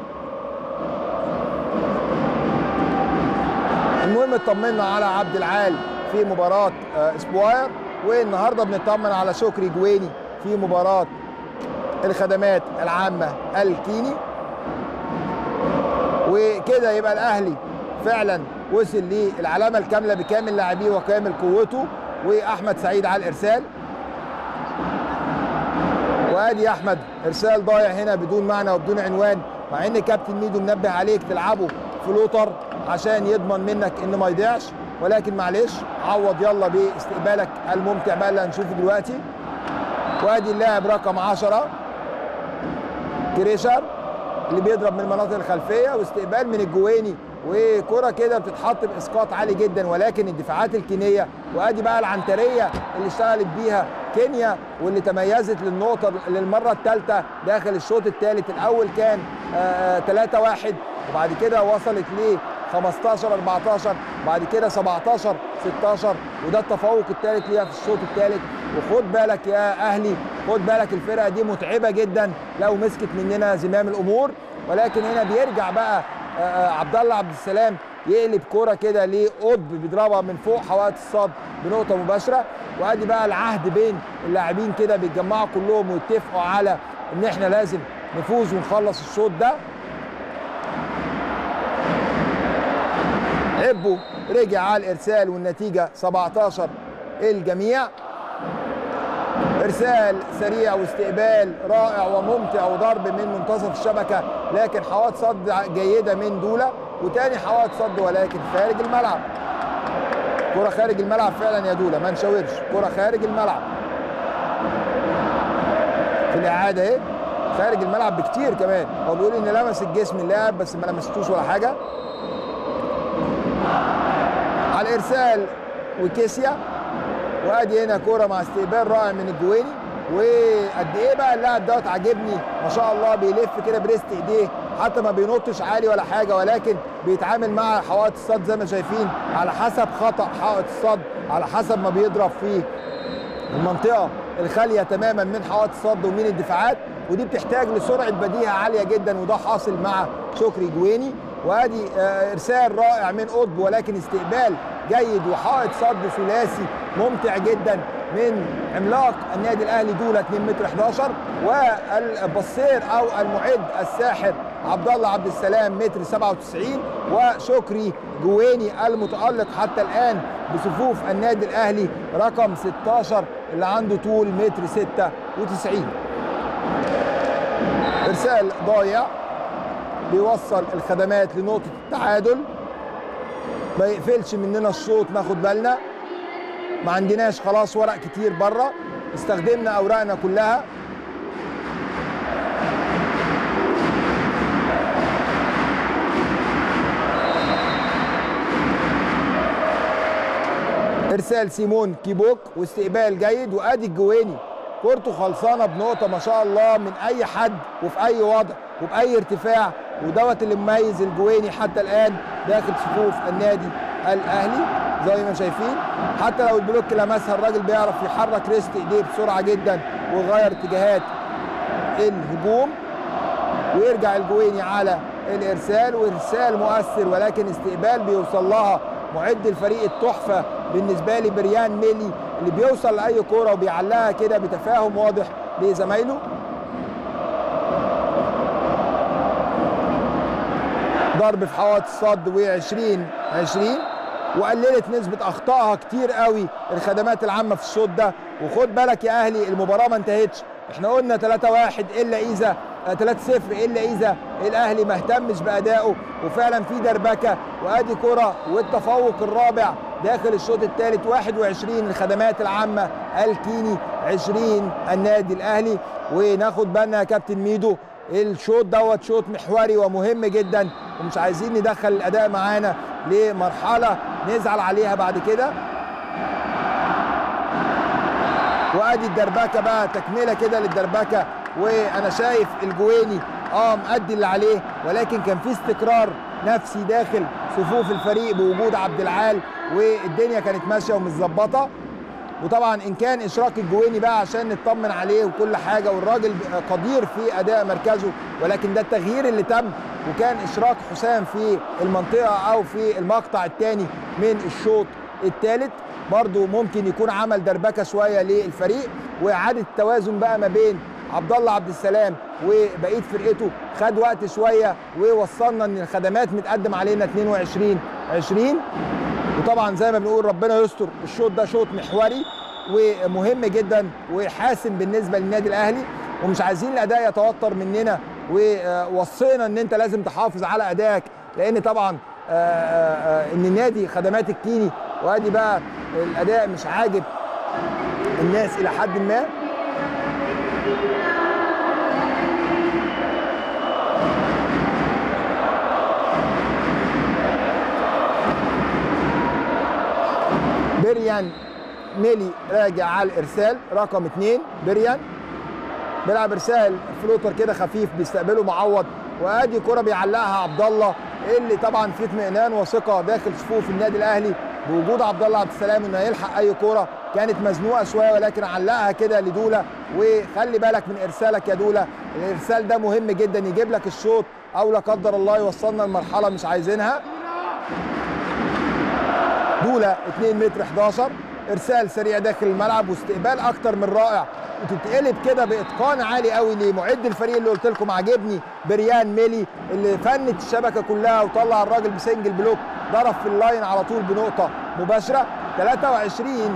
المهم اطمنا على عبد العال في مباراة آه، اسبواير والنهارده بنطمن على شكري جويني في مباراة الخدمات العامة الكيني وكده يبقى الاهلي فعلا وصل للعلامه الكامله بكامل لاعبيه وكامل قوته واحمد سعيد على الارسال وادي احمد ارسال ضايع هنا بدون معنى وبدون عنوان مع ان كابتن ميدو منبه عليك تلعبه فلوتر عشان يضمن منك ان ما يضيعش ولكن معلش عوض يلا باستقبالك الممتع بقى اللي هنشوفه دلوقتي وادي اللاعب رقم 10 كريشر اللي بيضرب من المناطق الخلفيه واستقبال من الجويني وكرة كده بتتحط باسقاط عالي جدا ولكن الدفاعات الكينيه وادي بقى العنتريه اللي اشتغلت بيها كينيا واللي تميزت للنقطه للمره الثالثه داخل الشوط الثالث الاول كان 3 1 وبعد كده وصلت ل 15 14 بعد كده 17 16 وده التفوق الثالث ليها في الشوط الثالث وخد بالك يا اهلي خد بالك الفرقه دي متعبه جدا لو مسكت مننا زمام الامور ولكن هنا بيرجع بقى آه، آه، عبد الله عبد السلام يقلب كرة كده لقطب بيضربها من فوق حوائط الصد بنقطة مباشرة وادي بقى العهد بين اللاعبين كده بيتجمعوا كلهم ويتفقوا على ان احنا لازم نفوز ونخلص الشوط ده عبو رجع على الارسال والنتيجه 17 الجميع ارسال سريع واستقبال رائع وممتع وضرب من منتصف الشبكه لكن حواد صد جيده من دوله وتاني حواد صد ولكن خارج الملعب كرة خارج الملعب فعلا يا دوله ما نشاورش كرة خارج الملعب في الاعاده اهي خارج الملعب بكتير كمان هو بيقول ان لمس الجسم اللاعب بس ما لمستوش ولا حاجه على الارسال وكيسيا وادي هنا كوره مع استقبال رائع من الجويني وقد ايه بقى اللاعب دوت عاجبني ما شاء الله بيلف كده بريست ايديه حتى ما بينطش عالي ولا حاجه ولكن بيتعامل مع حوائط الصد زي ما شايفين على حسب خطا حائط الصد على حسب ما بيضرب فيه المنطقه الخاليه تماما من حوائط الصد ومن الدفاعات ودي بتحتاج لسرعه بديهه عاليه جدا وده حاصل مع شكري جويني وادي آه، ارسال رائع من قطب ولكن استقبال جيد وحائط صد ثلاثي ممتع جدا من عملاق النادي الاهلي دوله 2 متر 11 والبصير او المعد الساحر عبد الله عبد السلام متر 97 وشكري جويني المتالق حتى الان بصفوف النادي الاهلي رقم 16 اللي عنده طول متر 96 ارسال ضايع بيوصل الخدمات لنقطه التعادل ما يقفلش مننا الشوط ناخد بالنا ما عندناش خلاص ورق كتير بره استخدمنا اوراقنا كلها ارسال سيمون كيبوك واستقبال جيد وادي الجويني كورته خلصانه بنقطه ما شاء الله من اي حد وفي اي وضع وباي ارتفاع ودوت اللي مميز الجويني حتى الان داخل صفوف النادي الاهلي زي ما شايفين حتى لو البلوك لمسها الراجل بيعرف يحرك ريست ايديه بسرعه جدا ويغير اتجاهات الهجوم ويرجع الجويني على الارسال وارسال مؤثر ولكن استقبال بيوصل لها معد الفريق التحفه بالنسبه لي بريان ميلي اللي بيوصل لاي كوره وبيعلقها كده بتفاهم واضح لزمايله ضرب في حوائط الصد و20 20 وقللت نسبة أخطائها كتير قوي الخدمات العامة في الشوط ده وخد بالك يا أهلي المباراة ما انتهتش احنا قلنا 3-1 إلا إذا 3-0 إلا إذا الأهلي ما اهتمش بأدائه وفعلا في دربكة وأدي كرة والتفوق الرابع داخل الشوط الثالث 21 الخدمات العامة الكيني 20 النادي الأهلي وناخد بالنا يا كابتن ميدو الشوط دوت شوط محوري ومهم جدا ومش عايزين ندخل الاداء معانا لمرحله نزعل عليها بعد كده وادي الدربكه بقى تكمله كده للدربكه وانا شايف الجويني اه مأدي اللي عليه ولكن كان في استقرار نفسي داخل صفوف الفريق بوجود عبد العال والدنيا كانت ماشيه ومتظبطه وطبعا ان كان اشراك الجويني بقى عشان نطمن عليه وكل حاجه والراجل قدير في اداء مركزه ولكن ده التغيير اللي تم وكان اشراك حسام في المنطقه او في المقطع الثاني من الشوط الثالث برضو ممكن يكون عمل دربكه شويه للفريق واعاده التوازن بقى ما بين عبد الله عبد السلام وبقيه فرقته خد وقت شويه ووصلنا ان الخدمات متقدم علينا 22 20 وطبعا زي ما بنقول ربنا يستر الشوط ده شوط محوري ومهم جدا وحاسم بالنسبه للنادي الاهلي ومش عايزين الاداء يتوتر مننا ووصينا ان انت لازم تحافظ على ادائك لان طبعا آه، آه، آه، ان النادي خدمات الكيني وادي بقى الاداء مش عاجب الناس الى حد ما بريان ميلي راجع على الارسال رقم اثنين بريان بيلعب ارسال فلوتر كده خفيف بيستقبله معوض وادي كره بيعلقها عبد الله اللي طبعا في اطمئنان وثقه داخل صفوف النادي الاهلي بوجود عبد الله عبد السلام انه هيلحق اي كره كانت مزنوقه شويه ولكن علقها كده لدوله وخلي بالك من ارسالك يا دوله الارسال ده مهم جدا يجيب لك الشوط او لا قدر الله يوصلنا لمرحله مش عايزينها دوله 2 متر 11 ارسال سريع داخل الملعب واستقبال اكتر من رائع وتتقلب كده باتقان عالي قوي لمعد الفريق اللي قلت لكم عاجبني بريان ميلي اللي فنت الشبكه كلها وطلع الراجل بسنجل بلوك ضرب في اللاين على طول بنقطه مباشره 23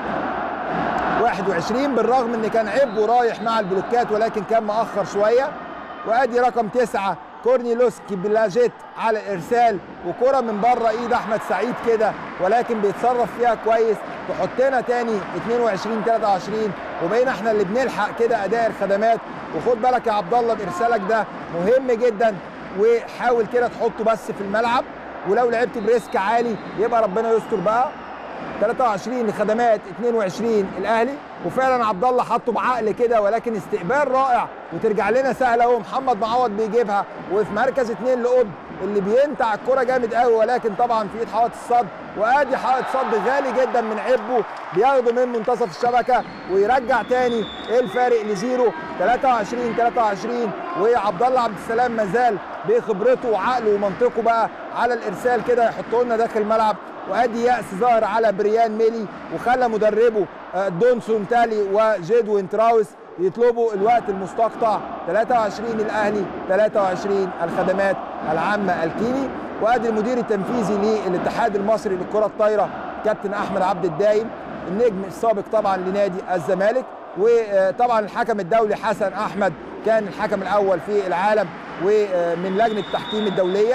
21 بالرغم ان كان عبه رايح مع البلوكات ولكن كان مأخر شويه وادي رقم تسعة كورنيلوسكي بلاجيت على الارسال وكره من بره ايد احمد سعيد كده ولكن بيتصرف فيها كويس تحطنا تاني 22 23 وبقينا احنا اللي بنلحق كده اداء الخدمات وخد بالك يا عبد الله بارسالك ده مهم جدا وحاول كده تحطه بس في الملعب ولو لعبت بريسك عالي يبقى ربنا يستر بقى 23 لخدمات 22 الاهلي وفعلا عبد الله حطه بعقل كده ولكن استقبال رائع وترجع لنا سهله اهو محمد معوض بيجيبها وفي مركز اثنين لقد اللي بينتع الكره جامد قوي ولكن طبعا في ايد حائط الصد وادي حائط صد غالي جدا من عبه بياخده من منتصف الشبكه ويرجع تاني الفارق لزيرو 23 23 وعبد الله عبد السلام مازال بخبرته وعقله ومنطقه بقى على الارسال كده يحطه لنا داخل الملعب وادي يأس ظهر على بريان ميلي وخلى مدربه دونسون تالي وجيدوين تراوس يطلبوا الوقت المستقطع 23 الاهلي 23 الخدمات العامه الكيني وادي المدير التنفيذي للاتحاد المصري للكره الطايره كابتن احمد عبد الدايم النجم السابق طبعا لنادي الزمالك وطبعا الحكم الدولي حسن احمد كان الحكم الاول في العالم ومن لجنه التحكيم الدوليه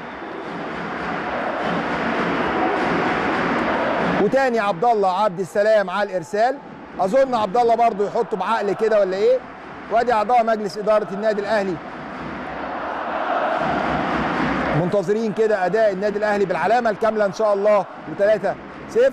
وتاني عبد الله عبد السلام على الارسال اظن عبد الله برضه يحطه بعقل كده ولا ايه وادي اعضاء مجلس اداره النادي الاهلي منتظرين كده اداء النادي الاهلي بالعلامه الكامله ان شاء الله وثلاثة صفر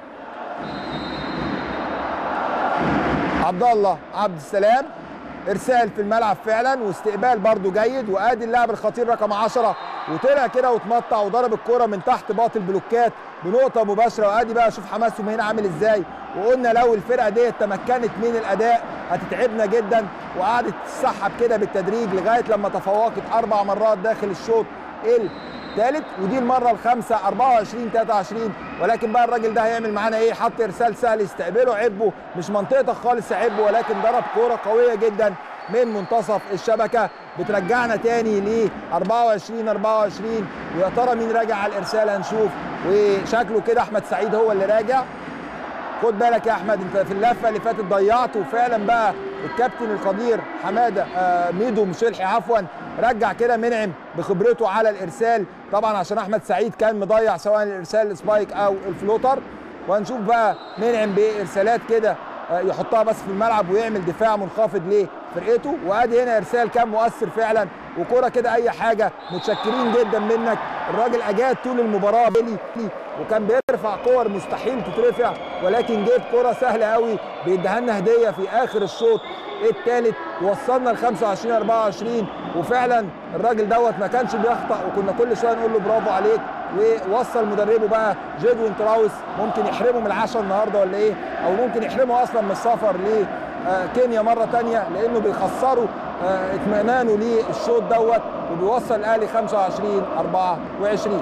عبد الله عبد السلام ارسال في الملعب فعلا واستقبال برضو جيد وادي اللاعب الخطير رقم 10 وطلع كده واتمطع وضرب الكرة من تحت باطل بلوكات بنقطة مباشرة وادي بقى شوف حماسهم هنا عامل ازاي وقلنا لو الفرقة ديت تمكنت من الاداء هتتعبنا جدا وقعدت تسحب كده بالتدريج لغاية لما تفوقت اربع مرات داخل الشوط الثالث ودي المرة الخامسة 24 23 ولكن بقى الراجل ده هيعمل معانا ايه حط ارسال سهل يستقبله عبه مش منطقتك خالص يا عبه ولكن ضرب كورة قوية جدا من منتصف الشبكة بترجعنا تاني ل 24 24 ويا ترى مين راجع على الارسال هنشوف وشكله كده احمد سعيد هو اللي راجع خد بالك يا احمد انت في اللفه اللي فاتت ضيعت وفعلا بقى الكابتن القدير حماده آه ميدو مشلحي عفوا رجع كده منعم بخبرته على الارسال طبعا عشان احمد سعيد كان مضيع سواء الارسال السبايك او الفلوتر وهنشوف بقى منعم بارسالات كده آه يحطها بس في الملعب ويعمل دفاع منخفض لفرقته وادي هنا ارسال كان مؤثر فعلا وكرة كده اي حاجه متشكرين جدا منك الراجل اجاد طول المباراه بيلي وكان بيرفع كور مستحيل تترفع ولكن جيب كرة سهله قوي بيديها لنا هديه في اخر الشوط الثالث وصلنا ل 25 24 وفعلا الراجل دوت ما كانش بيخطأ وكنا كل شويه نقول له برافو عليك ووصل مدربه بقى جيدوين تراوس ممكن يحرمه من العشاء النهارده ولا ايه او ممكن يحرمه اصلا من السفر لكينيا مره ثانيه لانه بيخسروا اطمئنانه للشوط دوت وبيوصل الاهلي 25 24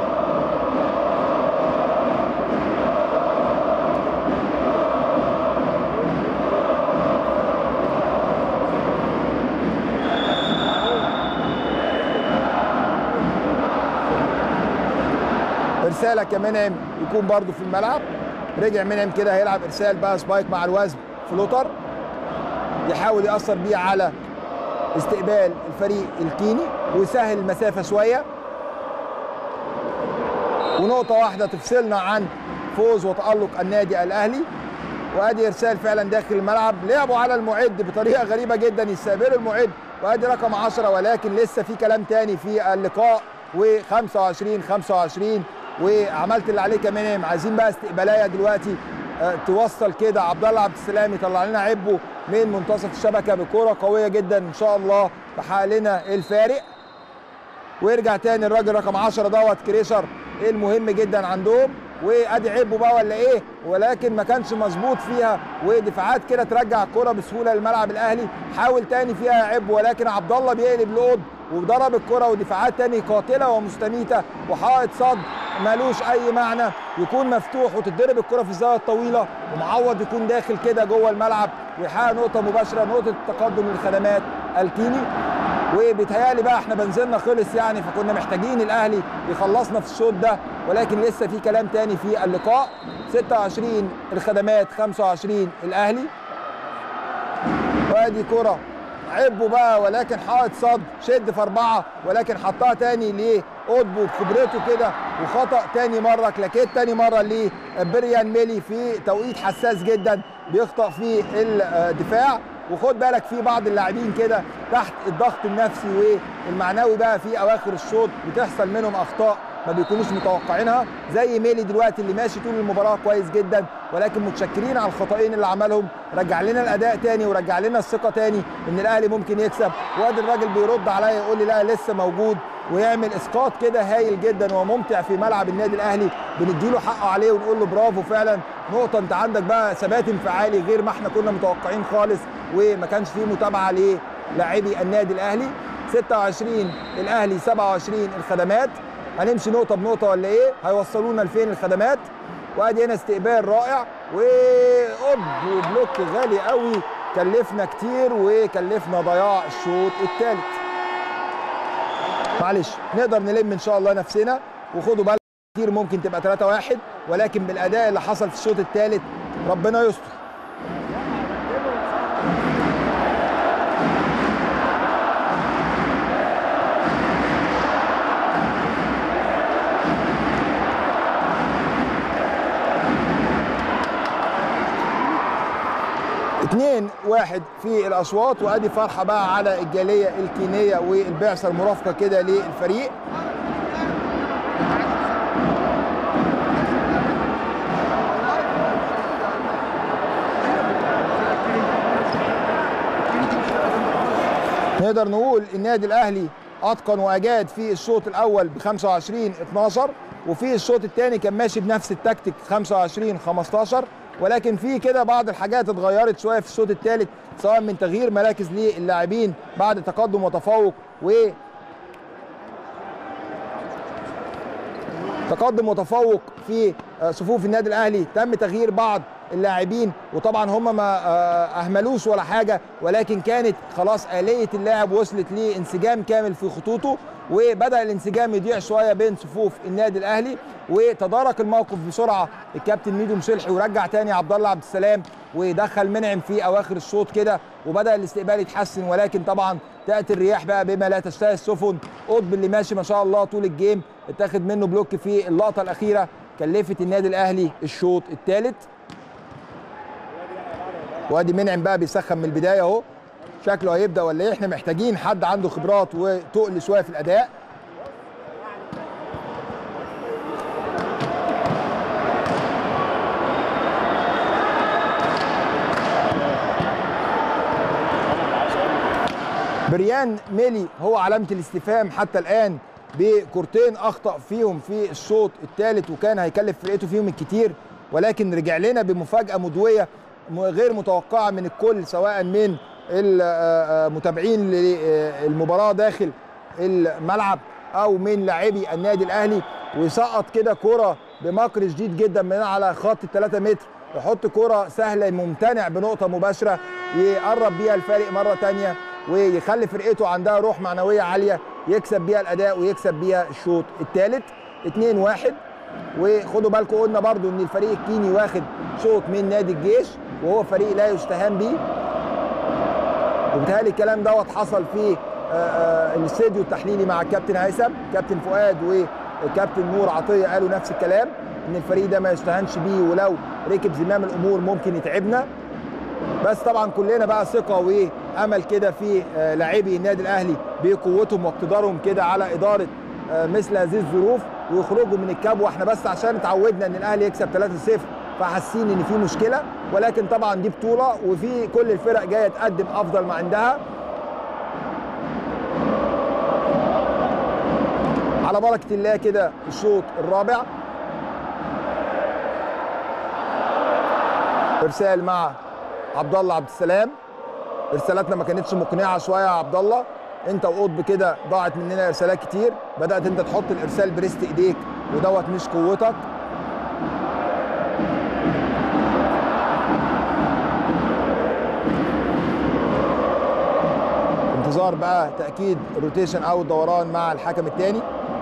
ارسالك يا منعم يكون برده في الملعب رجع منعم كده هيلعب ارسال بقى سبايك مع الوزن فلوتر يحاول ياثر بيه على استقبال الفريق الكيني ويسهل المسافه شويه ونقطه واحده تفصلنا عن فوز وتالق النادي الاهلي وادي ارسال فعلا داخل الملعب لعبوا على المعد بطريقه غريبه جدا يستقبلوا المعد وادي رقم 10 ولكن لسه في كلام تاني في اللقاء و25 25 وعملت اللي عليك يا منعم عايزين بقى استقباليه دلوقتي أه توصل كده عبد الله عبد السلام يطلع لنا عبه من منتصف الشبكه بكوره قويه جدا ان شاء الله تحقق لنا الفارق ويرجع تاني الراجل رقم 10 دوت كريشر المهم جدا عندهم وادي عبه بقى ولا ايه ولكن ما كانش مظبوط فيها ودفاعات كده ترجع الكره بسهوله للملعب الاهلي حاول تاني فيها عب ولكن عبد الله بيقلب لقد وضرب الكره ودفاعات تاني قاتله ومستميته وحائط صد مالوش اي معنى يكون مفتوح وتتضرب الكره في الزاويه الطويله ومعوض يكون داخل كده جوه الملعب ويحقق نقطه مباشره نقطه التقدم للخدمات الكيني وبيتهيألي بقى احنا بنزلنا خلص يعني فكنا محتاجين الاهلي يخلصنا في الشوط ده ولكن لسه في كلام تاني في اللقاء 26 الخدمات 25 الاهلي وادي كرة عبوا بقى ولكن حائط صد شد في اربعه ولكن حطها تاني لقطبه بخبرته كده وخطا تاني مره كلاكيت تاني مره لبريان ميلي في توقيت حساس جدا بيخطأ فيه الدفاع وخد بالك في بعض اللاعبين كده تحت الضغط النفسي والمعنوي بقى في اواخر الشوط بتحصل منهم اخطاء ما بيكونوش متوقعينها زي ميلي دلوقتي اللي ماشي طول المباراه كويس جدا ولكن متشكرين على الخطأين اللي عملهم رجع لنا الاداء تاني ورجع لنا الثقه تاني ان الاهلي ممكن يكسب وادي الراجل بيرد عليا يقول لي لا لسه موجود ويعمل اسقاط كده هايل جدا وممتع في ملعب النادي الاهلي بنديله حقه عليه ونقول له برافو فعلا نقطه انت عندك بقى ثبات انفعالي غير ما احنا كنا متوقعين خالص وما كانش فيه متابعه للاعبي النادي الاهلي 26 الاهلي 27 الخدمات هنمشي نقطه بنقطه ولا ايه هيوصلونا لفين الخدمات وادي هنا استقبال رائع وقب وبلوك غالي قوي كلفنا كتير وكلفنا ضياع الشوط الثالث معلش نقدر نلم ان شاء الله نفسنا وخدوا بالك كتير ممكن تبقى 3 1 ولكن بالاداء اللي حصل في الشوط الثالث ربنا يستر اتنين واحد في الاصوات وادي فرحه بقى على الجاليه الكينيه والبعثه المرافقه كده للفريق نقدر نقول النادي الاهلي اتقن واجاد في الشوط الاول ب 25 12 وفي الشوط الثاني كان ماشي بنفس التكتيك 25 15 ولكن في كده بعض الحاجات اتغيرت شويه في الشوط الثالث سواء من تغيير مراكز للاعبين بعد تقدم وتفوق و تقدم وتفوق في صفوف النادي الاهلي تم تغيير بعض اللاعبين وطبعا هم ما اهملوش ولا حاجه ولكن كانت خلاص اليه اللاعب وصلت لانسجام كامل في خطوطه وبدا الانسجام يضيع شويه بين صفوف النادي الاهلي وتدارك الموقف بسرعه الكابتن ميدو مصلحي ورجع تاني عبد الله عبد السلام ودخل منعم في اواخر الشوط كده وبدا الاستقبال يتحسن ولكن طبعا تاتي الرياح بقى بما لا تشتهي السفن قطب اللي ماشي ما شاء الله طول الجيم اتاخد منه بلوك في اللقطه الاخيره كلفت النادي الاهلي الشوط الثالث وادي منعم بقى بيسخن من البدايه اهو شكله هيبدا ولا ايه احنا محتاجين حد عنده خبرات وتقل شويه في الاداء بريان ميلي هو علامه الاستفهام حتى الان بكورتين اخطا فيهم في الشوط الثالث وكان هيكلف فرقته فيهم الكتير ولكن رجع لنا بمفاجاه مدويه غير متوقعه من الكل سواء من المتابعين للمباراه داخل الملعب او من لاعبي النادي الاهلي ويسقط كده كره بمكر شديد جدا من على خط ال 3 متر يحط كره سهله ممتنع بنقطه مباشره يقرب بيها الفارق مره ثانيه ويخلي فرقته عندها روح معنويه عاليه يكسب بيها الاداء ويكسب بيها الشوط الثالث 2 1 وخدوا بالكم قلنا برضو ان الفريق الكيني واخد شوط من نادي الجيش وهو فريق لا يستهان بيه وبالتالي الكلام دوت حصل في الاستديو التحليلي مع الكابتن هيثم كابتن فؤاد وكابتن نور عطيه قالوا نفس الكلام ان الفريق ده ما يستهانش بيه ولو ركب زمام الامور ممكن يتعبنا بس طبعا كلنا بقى ثقه وامل كده في لاعبي النادي الاهلي بقوتهم واقتدارهم كده على اداره مثل هذه الظروف ويخرجوا من الكبوه احنا بس عشان اتعودنا ان الاهلي يكسب 3-0 فحاسين ان في مشكله ولكن طبعا دي بطوله وفي كل الفرق جايه تقدم افضل ما عندها على بركه الله كده الشوط الرابع ارسال مع عبد الله عبد السلام ارسالاتنا ما كانتش مقنعه شويه يا عبد الله انت وقطب كده ضاعت مننا ارسالات كتير بدات انت تحط الارسال بريست ايديك ودوت مش قوتك انتظار بقى تاكيد الروتيشن او الدوران مع الحكم الثاني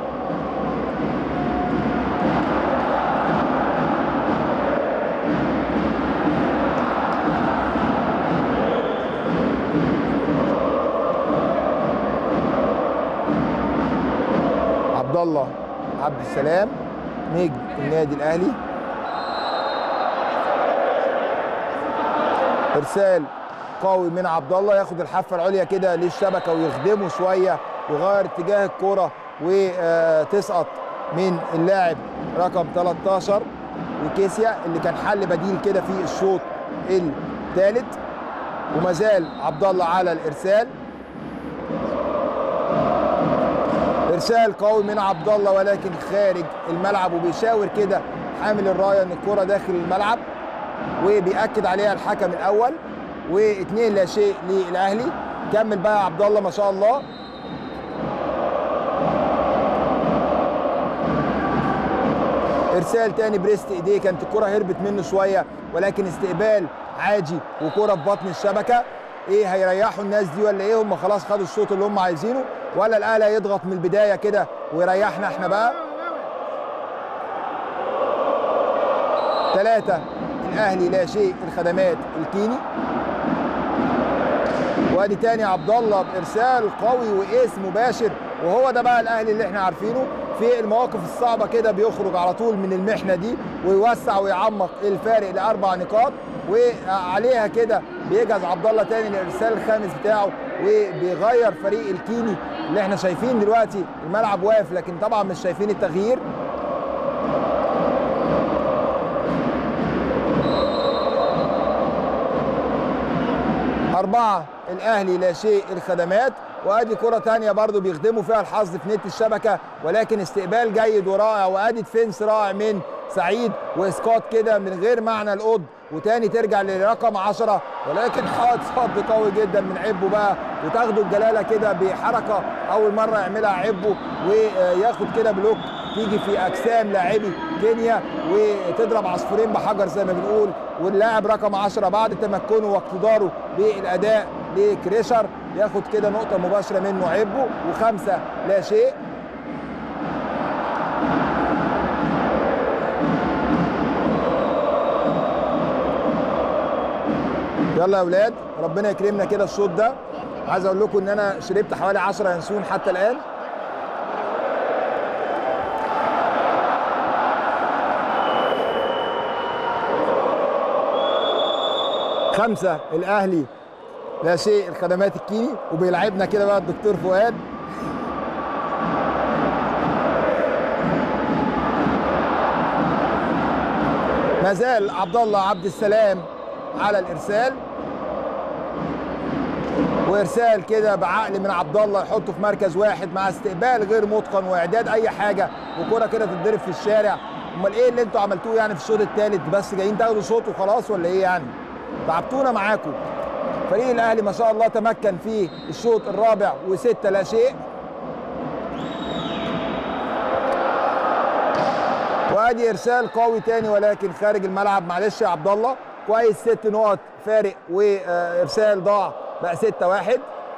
عبد الله عبد السلام نجم النادي الاهلي ارسال قوي من عبد الله ياخد الحافه العليا كده للشبكه ويخدمه شويه ويغير اتجاه الكره وتسقط من اللاعب رقم 13 وكيسيا اللي كان حل بديل كده في الشوط الثالث وما زال عبد الله على الارسال ارسال قوي من عبد الله ولكن خارج الملعب وبيشاور كده حامل الرايه ان الكره داخل الملعب وبيأكد عليها الحكم الاول واثنين لا شيء للاهلي كمل بقى عبد الله ما شاء الله ارسال تاني بريست ايديه كانت الكره هربت منه شويه ولكن استقبال عاجي وكره في بطن الشبكه ايه هيريحوا الناس دي ولا ايه هم خلاص خدوا الشوط اللي هم عايزينه ولا الاهلي هيضغط من البدايه كده ويريحنا احنا بقى ثلاثة الاهلي لا شيء الخدمات الكيني وادي تاني عبد الله بارسال قوي وايس مباشر وهو ده بقى الاهلي اللي احنا عارفينه في المواقف الصعبه كده بيخرج على طول من المحنه دي ويوسع ويعمق الفارق لاربع نقاط وعليها كده بيجهز عبد الله تاني الارسال الخامس بتاعه وبيغير فريق الكيني اللي احنا شايفين دلوقتي الملعب واقف لكن طبعا مش شايفين التغيير أربعة الأهلي لا شيء الخدمات وادي كرة تانية برضو بيخدموا فيها الحظ في نت الشبكة ولكن استقبال جيد ورائع وادي ديفنس رائع من سعيد واسقاط كده من غير معنى القط وتاني ترجع لرقم 10 ولكن حاط صد قوي جدا من عبو بقى وتاخده الجلاله كده بحركه اول مره يعملها عبو وياخد كده بلوك تيجي في اجسام لاعبي كينيا وتضرب عصفورين بحجر زي ما بنقول واللاعب رقم 10 بعد تمكنه واقتداره بالاداء لكريشر ياخد كده نقطه مباشره منه عبو وخمسه لا شيء يلا يا اولاد ربنا يكرمنا كده الشوط ده عايز اقول لكم ان انا شربت حوالي 10 ينسون حتى الان خمسة الأهلي لا شيء الخدمات الكيني وبيلعبنا كده بقى الدكتور فؤاد ما زال عبد الله عبد السلام على الارسال وارسال كده بعقل من عبد الله يحطه في مركز واحد مع استقبال غير متقن واعداد اي حاجه وكره كده تتضرب في الشارع امال ايه اللي انتوا عملتوه يعني في الشوط الثالث بس جايين تاخدوا شوط وخلاص ولا ايه يعني تعبتونا معاكم فريق الاهلي ما شاء الله تمكن في الشوط الرابع وستة لا شيء وادي ارسال قوي تاني ولكن خارج الملعب معلش يا عبد الله كويس ست نقط فارق وارسال ضاع بقى ستة واحد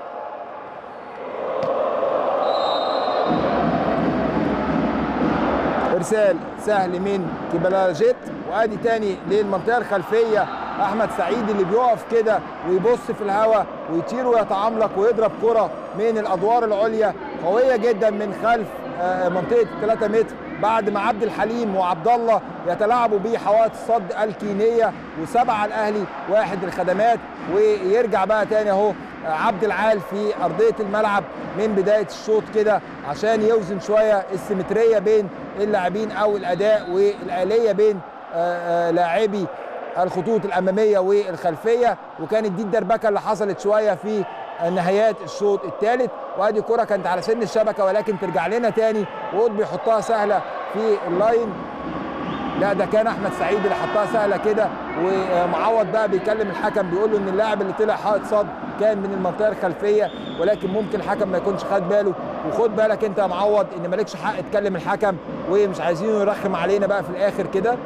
ارسال سهل من كيبلاجيت وادي تاني للمنطقه الخلفيه احمد سعيد اللي بيقف كده ويبص في الهواء ويطير ويتعملق ويضرب كره من الادوار العليا قويه جدا من خلف منطقه 3 متر بعد ما عبد الحليم وعبد الله يتلاعبوا بيه حوائط الصد الكينيه وسبعه الاهلي واحد الخدمات ويرجع بقى تاني اهو عبد العال في ارضيه الملعب من بدايه الشوط كده عشان يوزن شويه السيمتريه بين اللاعبين او الاداء والاليه بين لاعبي الخطوط الاماميه والخلفيه وكانت دي الدربكه اللي حصلت شويه في نهايات الشوط الثالث وادي كره كانت على سن الشبكه ولكن ترجع لنا تاني وقود بيحطها سهله في اللاين لا ده كان احمد سعيد اللي حطها سهله كده ومعوض بقى بيكلم الحكم بيقول له ان اللاعب اللي طلع حائط صد كان من المنطقه الخلفيه ولكن ممكن الحكم ما يكونش خد باله وخد بالك انت يا معوض ان مالكش حق تكلم الحكم ومش عايزينه يرخم علينا بقى في الاخر كده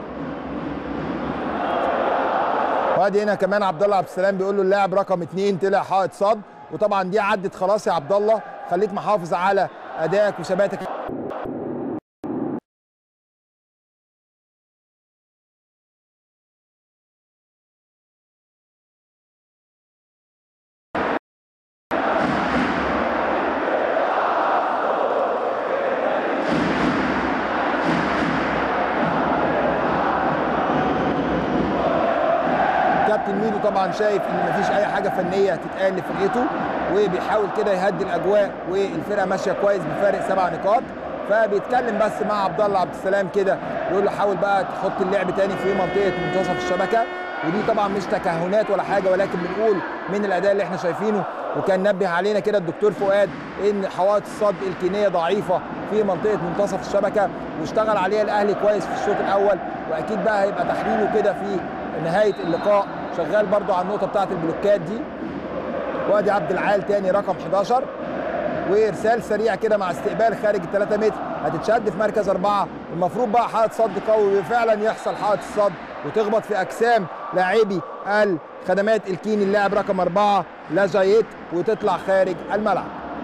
وادي هنا كمان عبد الله عبد السلام بيقول له اللاعب رقم اثنين طلع حائط صد وطبعا دي عدت خلاص يا عبد الله خليك محافظ على ادائك وثباتك كابتن ميدو طبعا شايف ان مفيش اي حاجه فنيه تتقال لفرقته وبيحاول كده يهدي الاجواء والفرقه ماشيه كويس بفارق سبع نقاط فبيتكلم بس مع عبد الله عبد السلام كده يقول له حاول بقى تحط اللعب تاني في منطقه منتصف الشبكه ودي طبعا مش تكهنات ولا حاجه ولكن بنقول من الاداء اللي احنا شايفينه وكان نبه علينا كده الدكتور فؤاد ان حوائط الصد الكينيه ضعيفه في منطقه منتصف الشبكه واشتغل عليها الاهلي كويس في الشوط الاول واكيد بقى هيبقى تحليله كده في نهايه اللقاء شغال برضو على النقطه بتاعه البلوكات دي وادي عبد العال تاني رقم 11 وارسال سريع كده مع استقبال خارج ال 3 متر هتتشد في مركز اربعه المفروض بقى حائط صد قوي وفعلا يحصل حائط الصد وتخبط في اجسام لاعبي الخدمات الكيني اللاعب رقم اربعه لاجايت وتطلع خارج الملعب.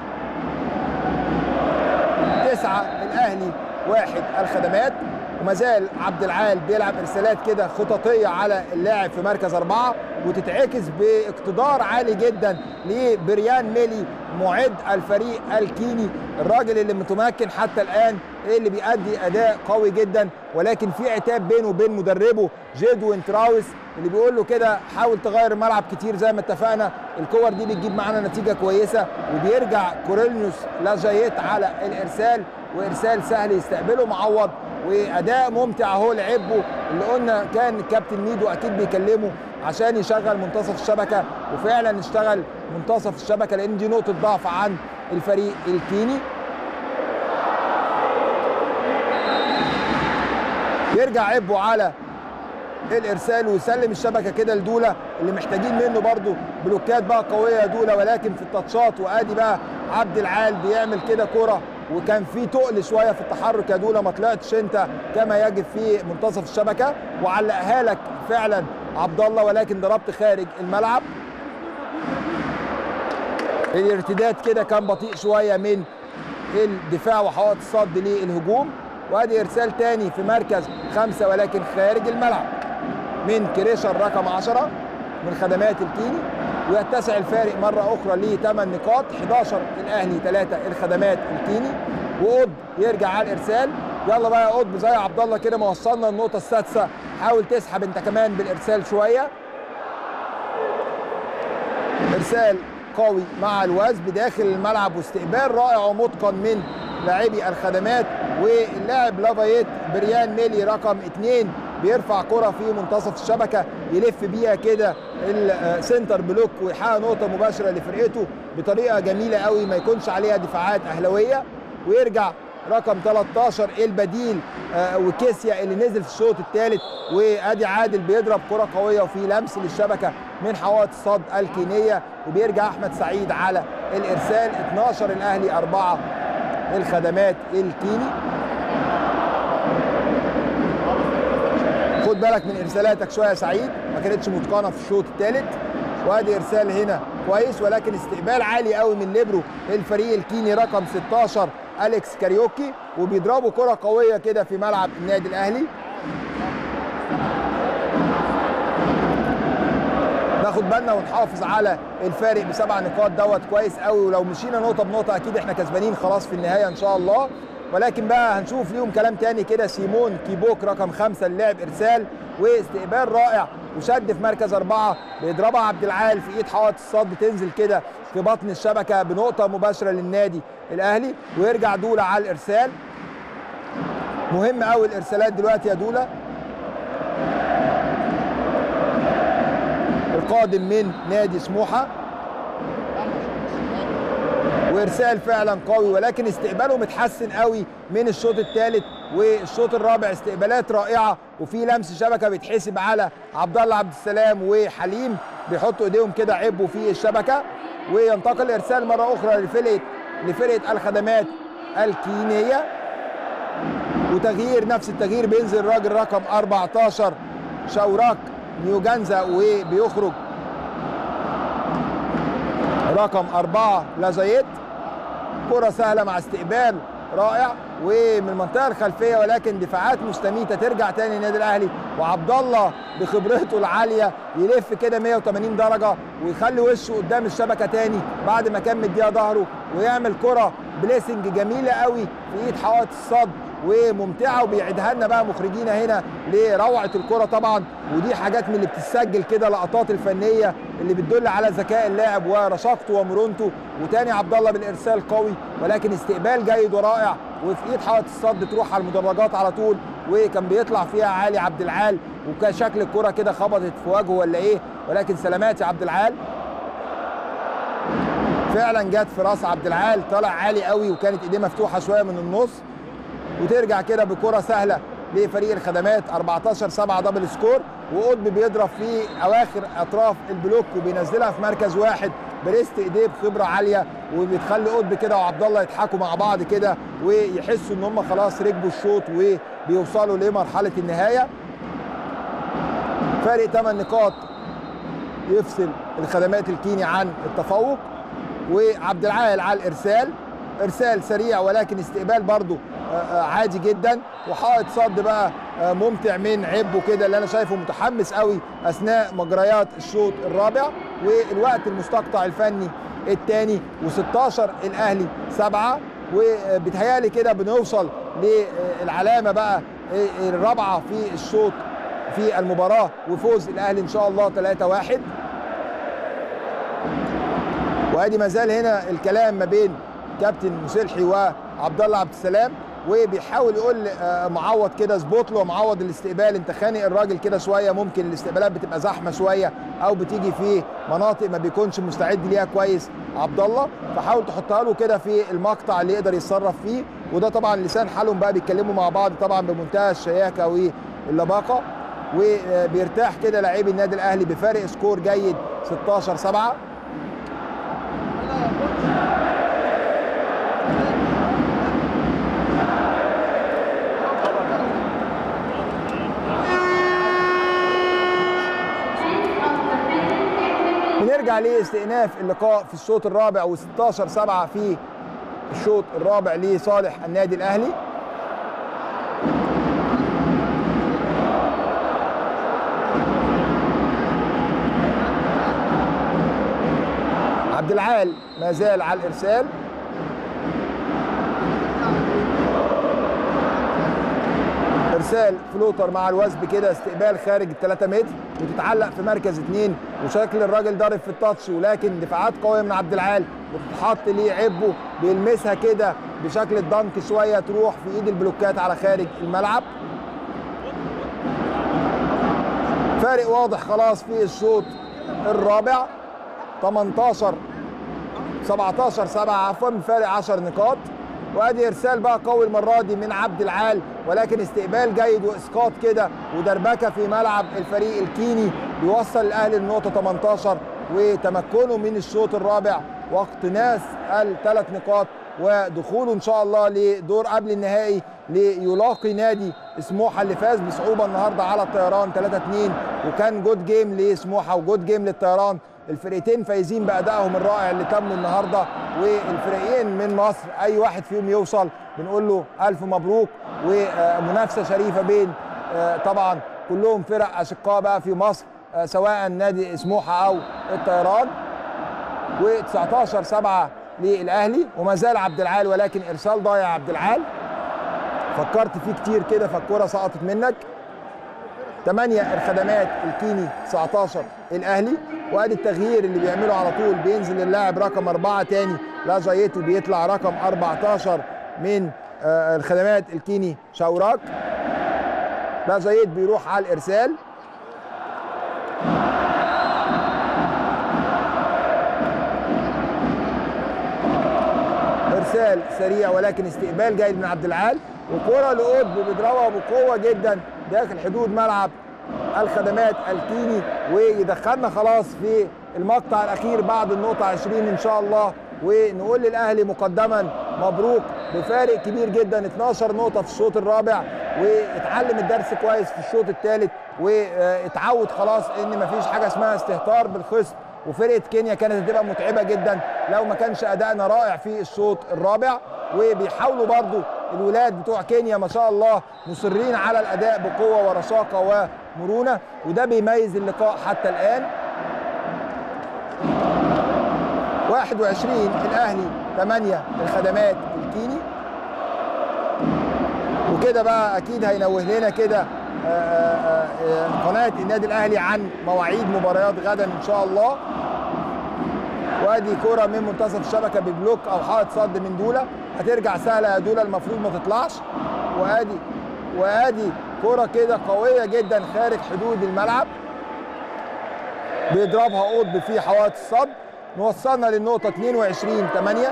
تسعه الاهلي واحد الخدمات وما زال عبد العال بيلعب ارسالات كده خططيه على اللاعب في مركز اربعه وتتعكس باقتدار عالي جدا لبريان ميلي معد الفريق الكيني الراجل اللي متمكن حتى الان اللي بيأدي اداء قوي جدا ولكن في عتاب بينه وبين مدربه جيدوين تراوس اللي بيقول له كده حاول تغير الملعب كتير زي ما اتفقنا الكور دي بتجيب معانا نتيجه كويسه وبيرجع كوريليوس لاجايت على الارسال وارسال سهل يستقبله معوض واداء ممتع اهو لعبه اللي قلنا كان الكابتن ميدو اكيد بيكلمه عشان يشغل منتصف الشبكه وفعلا اشتغل منتصف الشبكه لان دي نقطه ضعف عن الفريق الكيني يرجع عبه على الارسال ويسلم الشبكه كده لدوله اللي محتاجين منه برده بلوكات بقى قويه يا دوله ولكن في التاتشات وادي بقى عبد العال بيعمل كده كره وكان في تقل شويه في التحرك يا دوله ما طلعتش انت كما يجب في منتصف الشبكه وعلقها لك فعلا عبد الله ولكن ضربت خارج الملعب الارتداد كده كان بطيء شويه من الدفاع وحوائط الصد للهجوم وادي ارسال تاني في مركز خمسه ولكن خارج الملعب من كريشر رقم 10 من خدمات الكيني ويتسع الفارق مرة أخرى ل 8 نقاط 11 الأهلي 3 الخدمات الكيني وقطب يرجع على الإرسال يلا بقى يا قطب زي عبد الله كده ما وصلنا النقطة السادسة حاول تسحب أنت كمان بالإرسال شوية إرسال قوي مع الوثب بداخل الملعب واستقبال رائع ومتقن من لاعبي الخدمات واللاعب لافايت بريان ميلي رقم اثنين بيرفع كرة في منتصف الشبكة يلف بيها كده السنتر بلوك ويحقق نقطة مباشرة لفرقته بطريقة جميلة قوي ما يكونش عليها دفاعات أهلوية ويرجع رقم 13 البديل وكيسيا اللي نزل في الشوط الثالث وادي عادل بيضرب كرة قوية وفي لمس للشبكة من حوائط الصد الكينية وبيرجع أحمد سعيد على الإرسال 12 الأهلي 4 الخدمات الكيني خد بالك من ارسالاتك شويه يا سعيد ما كانتش متقنه في الشوط الثالث وادي ارسال هنا كويس ولكن استقبال عالي قوي من ليبرو الفريق الكيني رقم 16 اليكس كاريوكي وبيضربوا كره قويه كده في ملعب النادي الاهلي ناخد بالنا ونحافظ على الفارق بسبع نقاط دوت كويس قوي ولو مشينا نقطه بنقطه اكيد احنا كسبانين خلاص في النهايه ان شاء الله ولكن بقى هنشوف ليهم كلام تاني كده سيمون كيبوك رقم خمسة اللاعب ارسال واستقبال رائع وشد في مركز أربعة بيضربها عبد العال في إيد حائط الصد تنزل كده في بطن الشبكة بنقطة مباشرة للنادي الأهلي ويرجع دولة على الإرسال مهم قوي الإرسالات دلوقتي يا دولة القادم من نادي سموحة وارسال فعلا قوي ولكن استقباله متحسن قوي من الشوط الثالث والشوط الرابع استقبالات رائعه وفي لمس شبكه بيتحسب على عبد الله عبد السلام وحليم بيحطوا ايديهم كده عبوا في الشبكه وينتقل ارسال مره اخرى لفرقه لفرقه الخدمات الكينيه وتغيير نفس التغيير بينزل الراجل رقم 14 شوراك نيوجانزا وبيخرج رقم أربعة لازايت كرة سهلة مع استقبال رائع ومن المنطقة الخلفية ولكن دفاعات مستميتة ترجع تاني النادي الأهلي وعبد الله بخبرته العالية يلف كده 180 درجة ويخلي وشه قدام الشبكة تاني بعد ما كان مديها ظهره ويعمل كرة بليسنج جميلة قوي في ايد حوائط الصد وممتعه وبيعيدها لنا بقى مخرجينا هنا لروعه الكره طبعا ودي حاجات من اللي بتسجل كده لقطات الفنيه اللي بتدل على ذكاء اللاعب ورشاقته ومرونته وتاني عبد الله بالارسال قوي ولكن استقبال جيد ورائع وفي ايد حائط الصد تروح على المدرجات على طول وكان بيطلع فيها علي عبد العال وكان شكل الكره كده خبطت في وجهه ولا ايه ولكن سلامات يا عبد العال فعلا جت في راس عبد العال طلع عالي قوي وكانت ايديه مفتوحه شويه من النص وترجع كده بكره سهله لفريق الخدمات 14 7 دبل سكور وقطب بيضرب في اواخر اطراف البلوك وبينزلها في مركز واحد بريست ايديه بخبره عاليه وبتخلي قطب كده وعبد الله يضحكوا مع بعض كده ويحسوا ان هم خلاص ركبوا الشوط وبيوصلوا لمرحله النهايه فارق 8 نقاط يفصل الخدمات الكيني عن التفوق وعبد العال على الارسال ارسال سريع ولكن استقبال برضه عادي جدا وحائط صد بقى ممتع من عبه كده اللي انا شايفه متحمس قوي اثناء مجريات الشوط الرابع والوقت المستقطع الفني الثاني و16 الاهلي سبعه وبتهيالي كده بنوصل للعلامه بقى الرابعه في الشوط في المباراه وفوز الاهلي ان شاء الله 3 1 وادي ما زال هنا الكلام ما بين كابتن مسلحي وعبد الله عبد السلام وبيحاول يقول معوض كده اظبط له معوض الاستقبال انت خانق الراجل كده شويه ممكن الاستقبالات بتبقى زحمه شويه او بتيجي في مناطق ما بيكونش مستعد ليها كويس عبد الله فحاول تحطها له كده في المقطع اللي يقدر يتصرف فيه وده طبعا لسان حالهم بقى بيتكلموا مع بعض طبعا بمنتهى الشياكه واللباقه وبيرتاح كده لعيب النادي الاهلي بفارق سكور جيد 16 7 بنرجع لاستئناف اللقاء في الشوط الرابع و16 7 في الشوط الرابع لصالح النادي الاهلي عبد العال ما زال على الارسال ارسال فلوتر مع الوثب كده استقبال خارج ال 3 متر وتتعلق في مركز اثنين وشكل الراجل ضارب في التاتش ولكن دفاعات قويه من عبد العال وتتحط ليه عبه بيلمسها كده بشكل الدنك شويه تروح في ايد البلوكات على خارج الملعب فارق واضح خلاص في الشوط الرابع 18 17 7 عفوا فارق 10 نقاط وادي ارسال بقى قوي المره دي من عبد العال ولكن استقبال جيد واسقاط كده ودربكه في ملعب الفريق الكيني بيوصل الاهلي النقطه 18 وتمكنه من الشوط الرابع واقتناص الثلاث نقاط ودخوله ان شاء الله لدور قبل النهائي ليلاقي نادي سموحه اللي فاز بصعوبه النهارده على الطيران 3 2 وكان جود جيم لسموحه وجود جيم للطيران الفرقتين فايزين بادائهم الرائع اللي تم النهارده والفريقين من مصر اي واحد فيهم يوصل بنقول له الف مبروك ومنافسه شريفه بين طبعا كلهم فرق اشقاء بقى في مصر سواء نادي سموحه او الطيران و19 7 للاهلي وما زال عبد العال ولكن ارسال ضايع عبد العال فكرت فيه كتير كده فالكره سقطت منك 8 الخدمات الكيني 19 الاهلي وادي التغيير اللي بيعمله على طول بينزل اللاعب رقم أربعة تاني لا زايته بيطلع رقم 14 من الخدمات الكيني شاوراك لا زايد بيروح على الارسال ارسال سريع ولكن استقبال جيد من عبد العال وكره لقطب بيضربها بقوه جدا داخل حدود ملعب الخدمات الكيني ويدخلنا خلاص في المقطع الاخير بعد النقطه 20 ان شاء الله ونقول للاهلي مقدما مبروك بفارق كبير جدا 12 نقطه في الشوط الرابع واتعلم الدرس كويس في الشوط الثالث واتعود خلاص ان مفيش حاجه اسمها استهتار بالخصم وفرقه كينيا كانت هتبقى متعبه جدا لو ما كانش ادائنا رائع في الشوط الرابع وبيحاولوا برضو الولاد بتوع كينيا ما شاء الله مصرين على الاداء بقوه ورشاقه ومرونه وده بيميز اللقاء حتى الان 21 الاهلي 8 الخدمات الكيني وكده بقى اكيد هينوه لنا كده آه، آه، آه، قناه النادي الاهلي عن مواعيد مباريات غدا ان شاء الله وادي كرة من منتصف الشبكه ببلوك او حائط صد من دوله هترجع سهله يا دوله المفروض ما تطلعش وادي وادي كرة كده قويه جدا خارج حدود الملعب بيضربها قطب في حوائط الصد نوصلنا للنقطه 22 8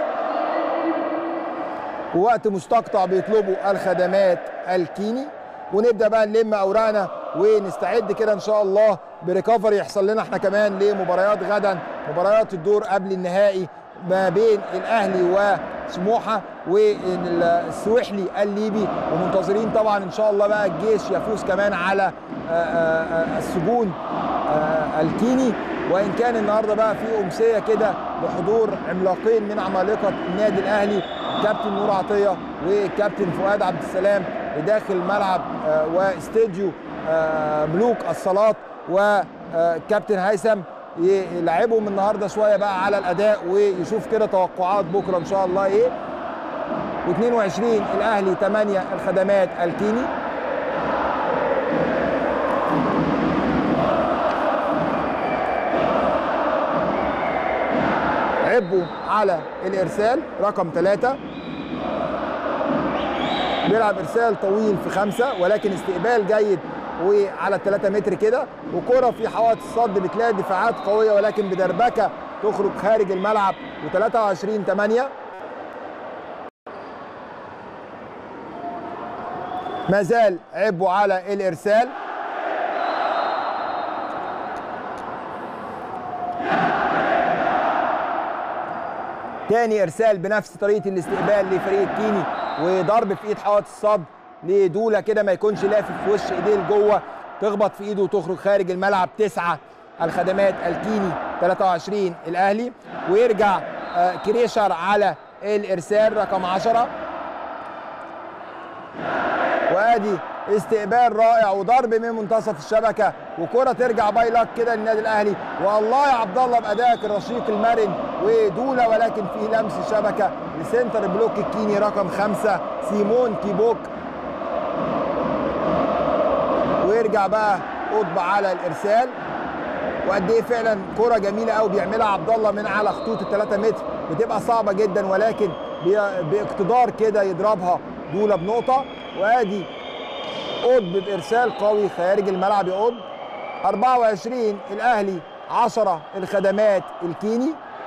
ووقت مستقطع بيطلبوا الخدمات الكيني ونبدا بقى نلم اوراقنا ونستعد كده ان شاء الله بريكفري يحصل لنا احنا كمان لمباريات غدا مباريات الدور قبل النهائي ما بين الاهلي وسموحه والسويحلي الليبي ومنتظرين طبعا ان شاء الله بقى الجيش يفوز كمان على آه، آه، آه، السجون آه، الكيني وان كان النهارده بقى في امسيه كده بحضور عملاقين من عمالقه النادي الاهلي كابتن نور عطيه وكابتن فؤاد عبد السلام لداخل ملعب آه، واستديو آه، ملوك الصالات وكابتن هيثم يلعبهم النهارده شويه بقى على الاداء ويشوف كده توقعات بكره ان شاء الله ايه و22 الاهلي 8 الخدمات الكيني عبوا على الارسال رقم ثلاثة بيلعب ارسال طويل في خمسة ولكن استقبال جيد وعلى الثلاثة متر كده وكرة في حوائط الصد بتلاقي دفاعات قوية ولكن بدربكة تخرج خارج الملعب و23 8 ما زال عبوا على الارسال تاني ارسال بنفس طريقه الاستقبال لفريق الكيني وضرب في ايد حوائط الصد لدوله كده ما يكونش لافف في وش ايديه لجوه تخبط في ايده وتخرج خارج الملعب تسعه الخدمات الكيني 23 الاهلي ويرجع آه، كريشر على الارسال رقم 10 وادي استقبال رائع وضرب من منتصف الشبكه وكره ترجع باي لاك كده للنادي الاهلي والله يا عبد الله بادائك الرشيق المرن ودوله ولكن في لمس شبكه لسنتر بلوك الكيني رقم خمسه سيمون كيبوك ويرجع بقى قطب على الارسال وقد ايه فعلا كره جميله قوي بيعملها عبد الله من على خطوط الثلاثة متر بتبقى صعبه جدا ولكن بي- باقتدار كده يضربها دوله بنقطه وادي قطب بارسال قوي خارج الملعب يا قطب 24 الاهلي 10 الخدمات الكيني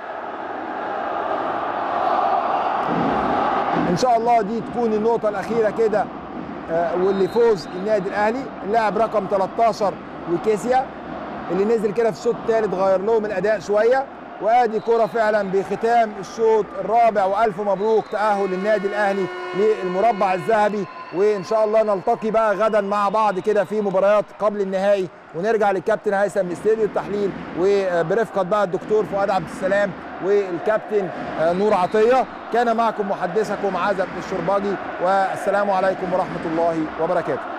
ان شاء الله دي تكون النقطه الاخيره كده آه، واللي فوز النادي الاهلي اللاعب رقم 13 وكيسيا اللي نزل كده في الشوط الثالث غير لهم الاداء شويه وادي كرة فعلا بختام الشوط الرابع والف مبروك تاهل النادي الاهلي للمربع الذهبي وان شاء الله نلتقي بقى غدا مع بعض كده في مباريات قبل النهائي ونرجع للكابتن هيثم استديو التحليل وبرفقه بقى الدكتور فؤاد عبد السلام والكابتن آه، نور عطيه كان معكم محدثكم عزب الشرباجي والسلام عليكم ورحمه الله وبركاته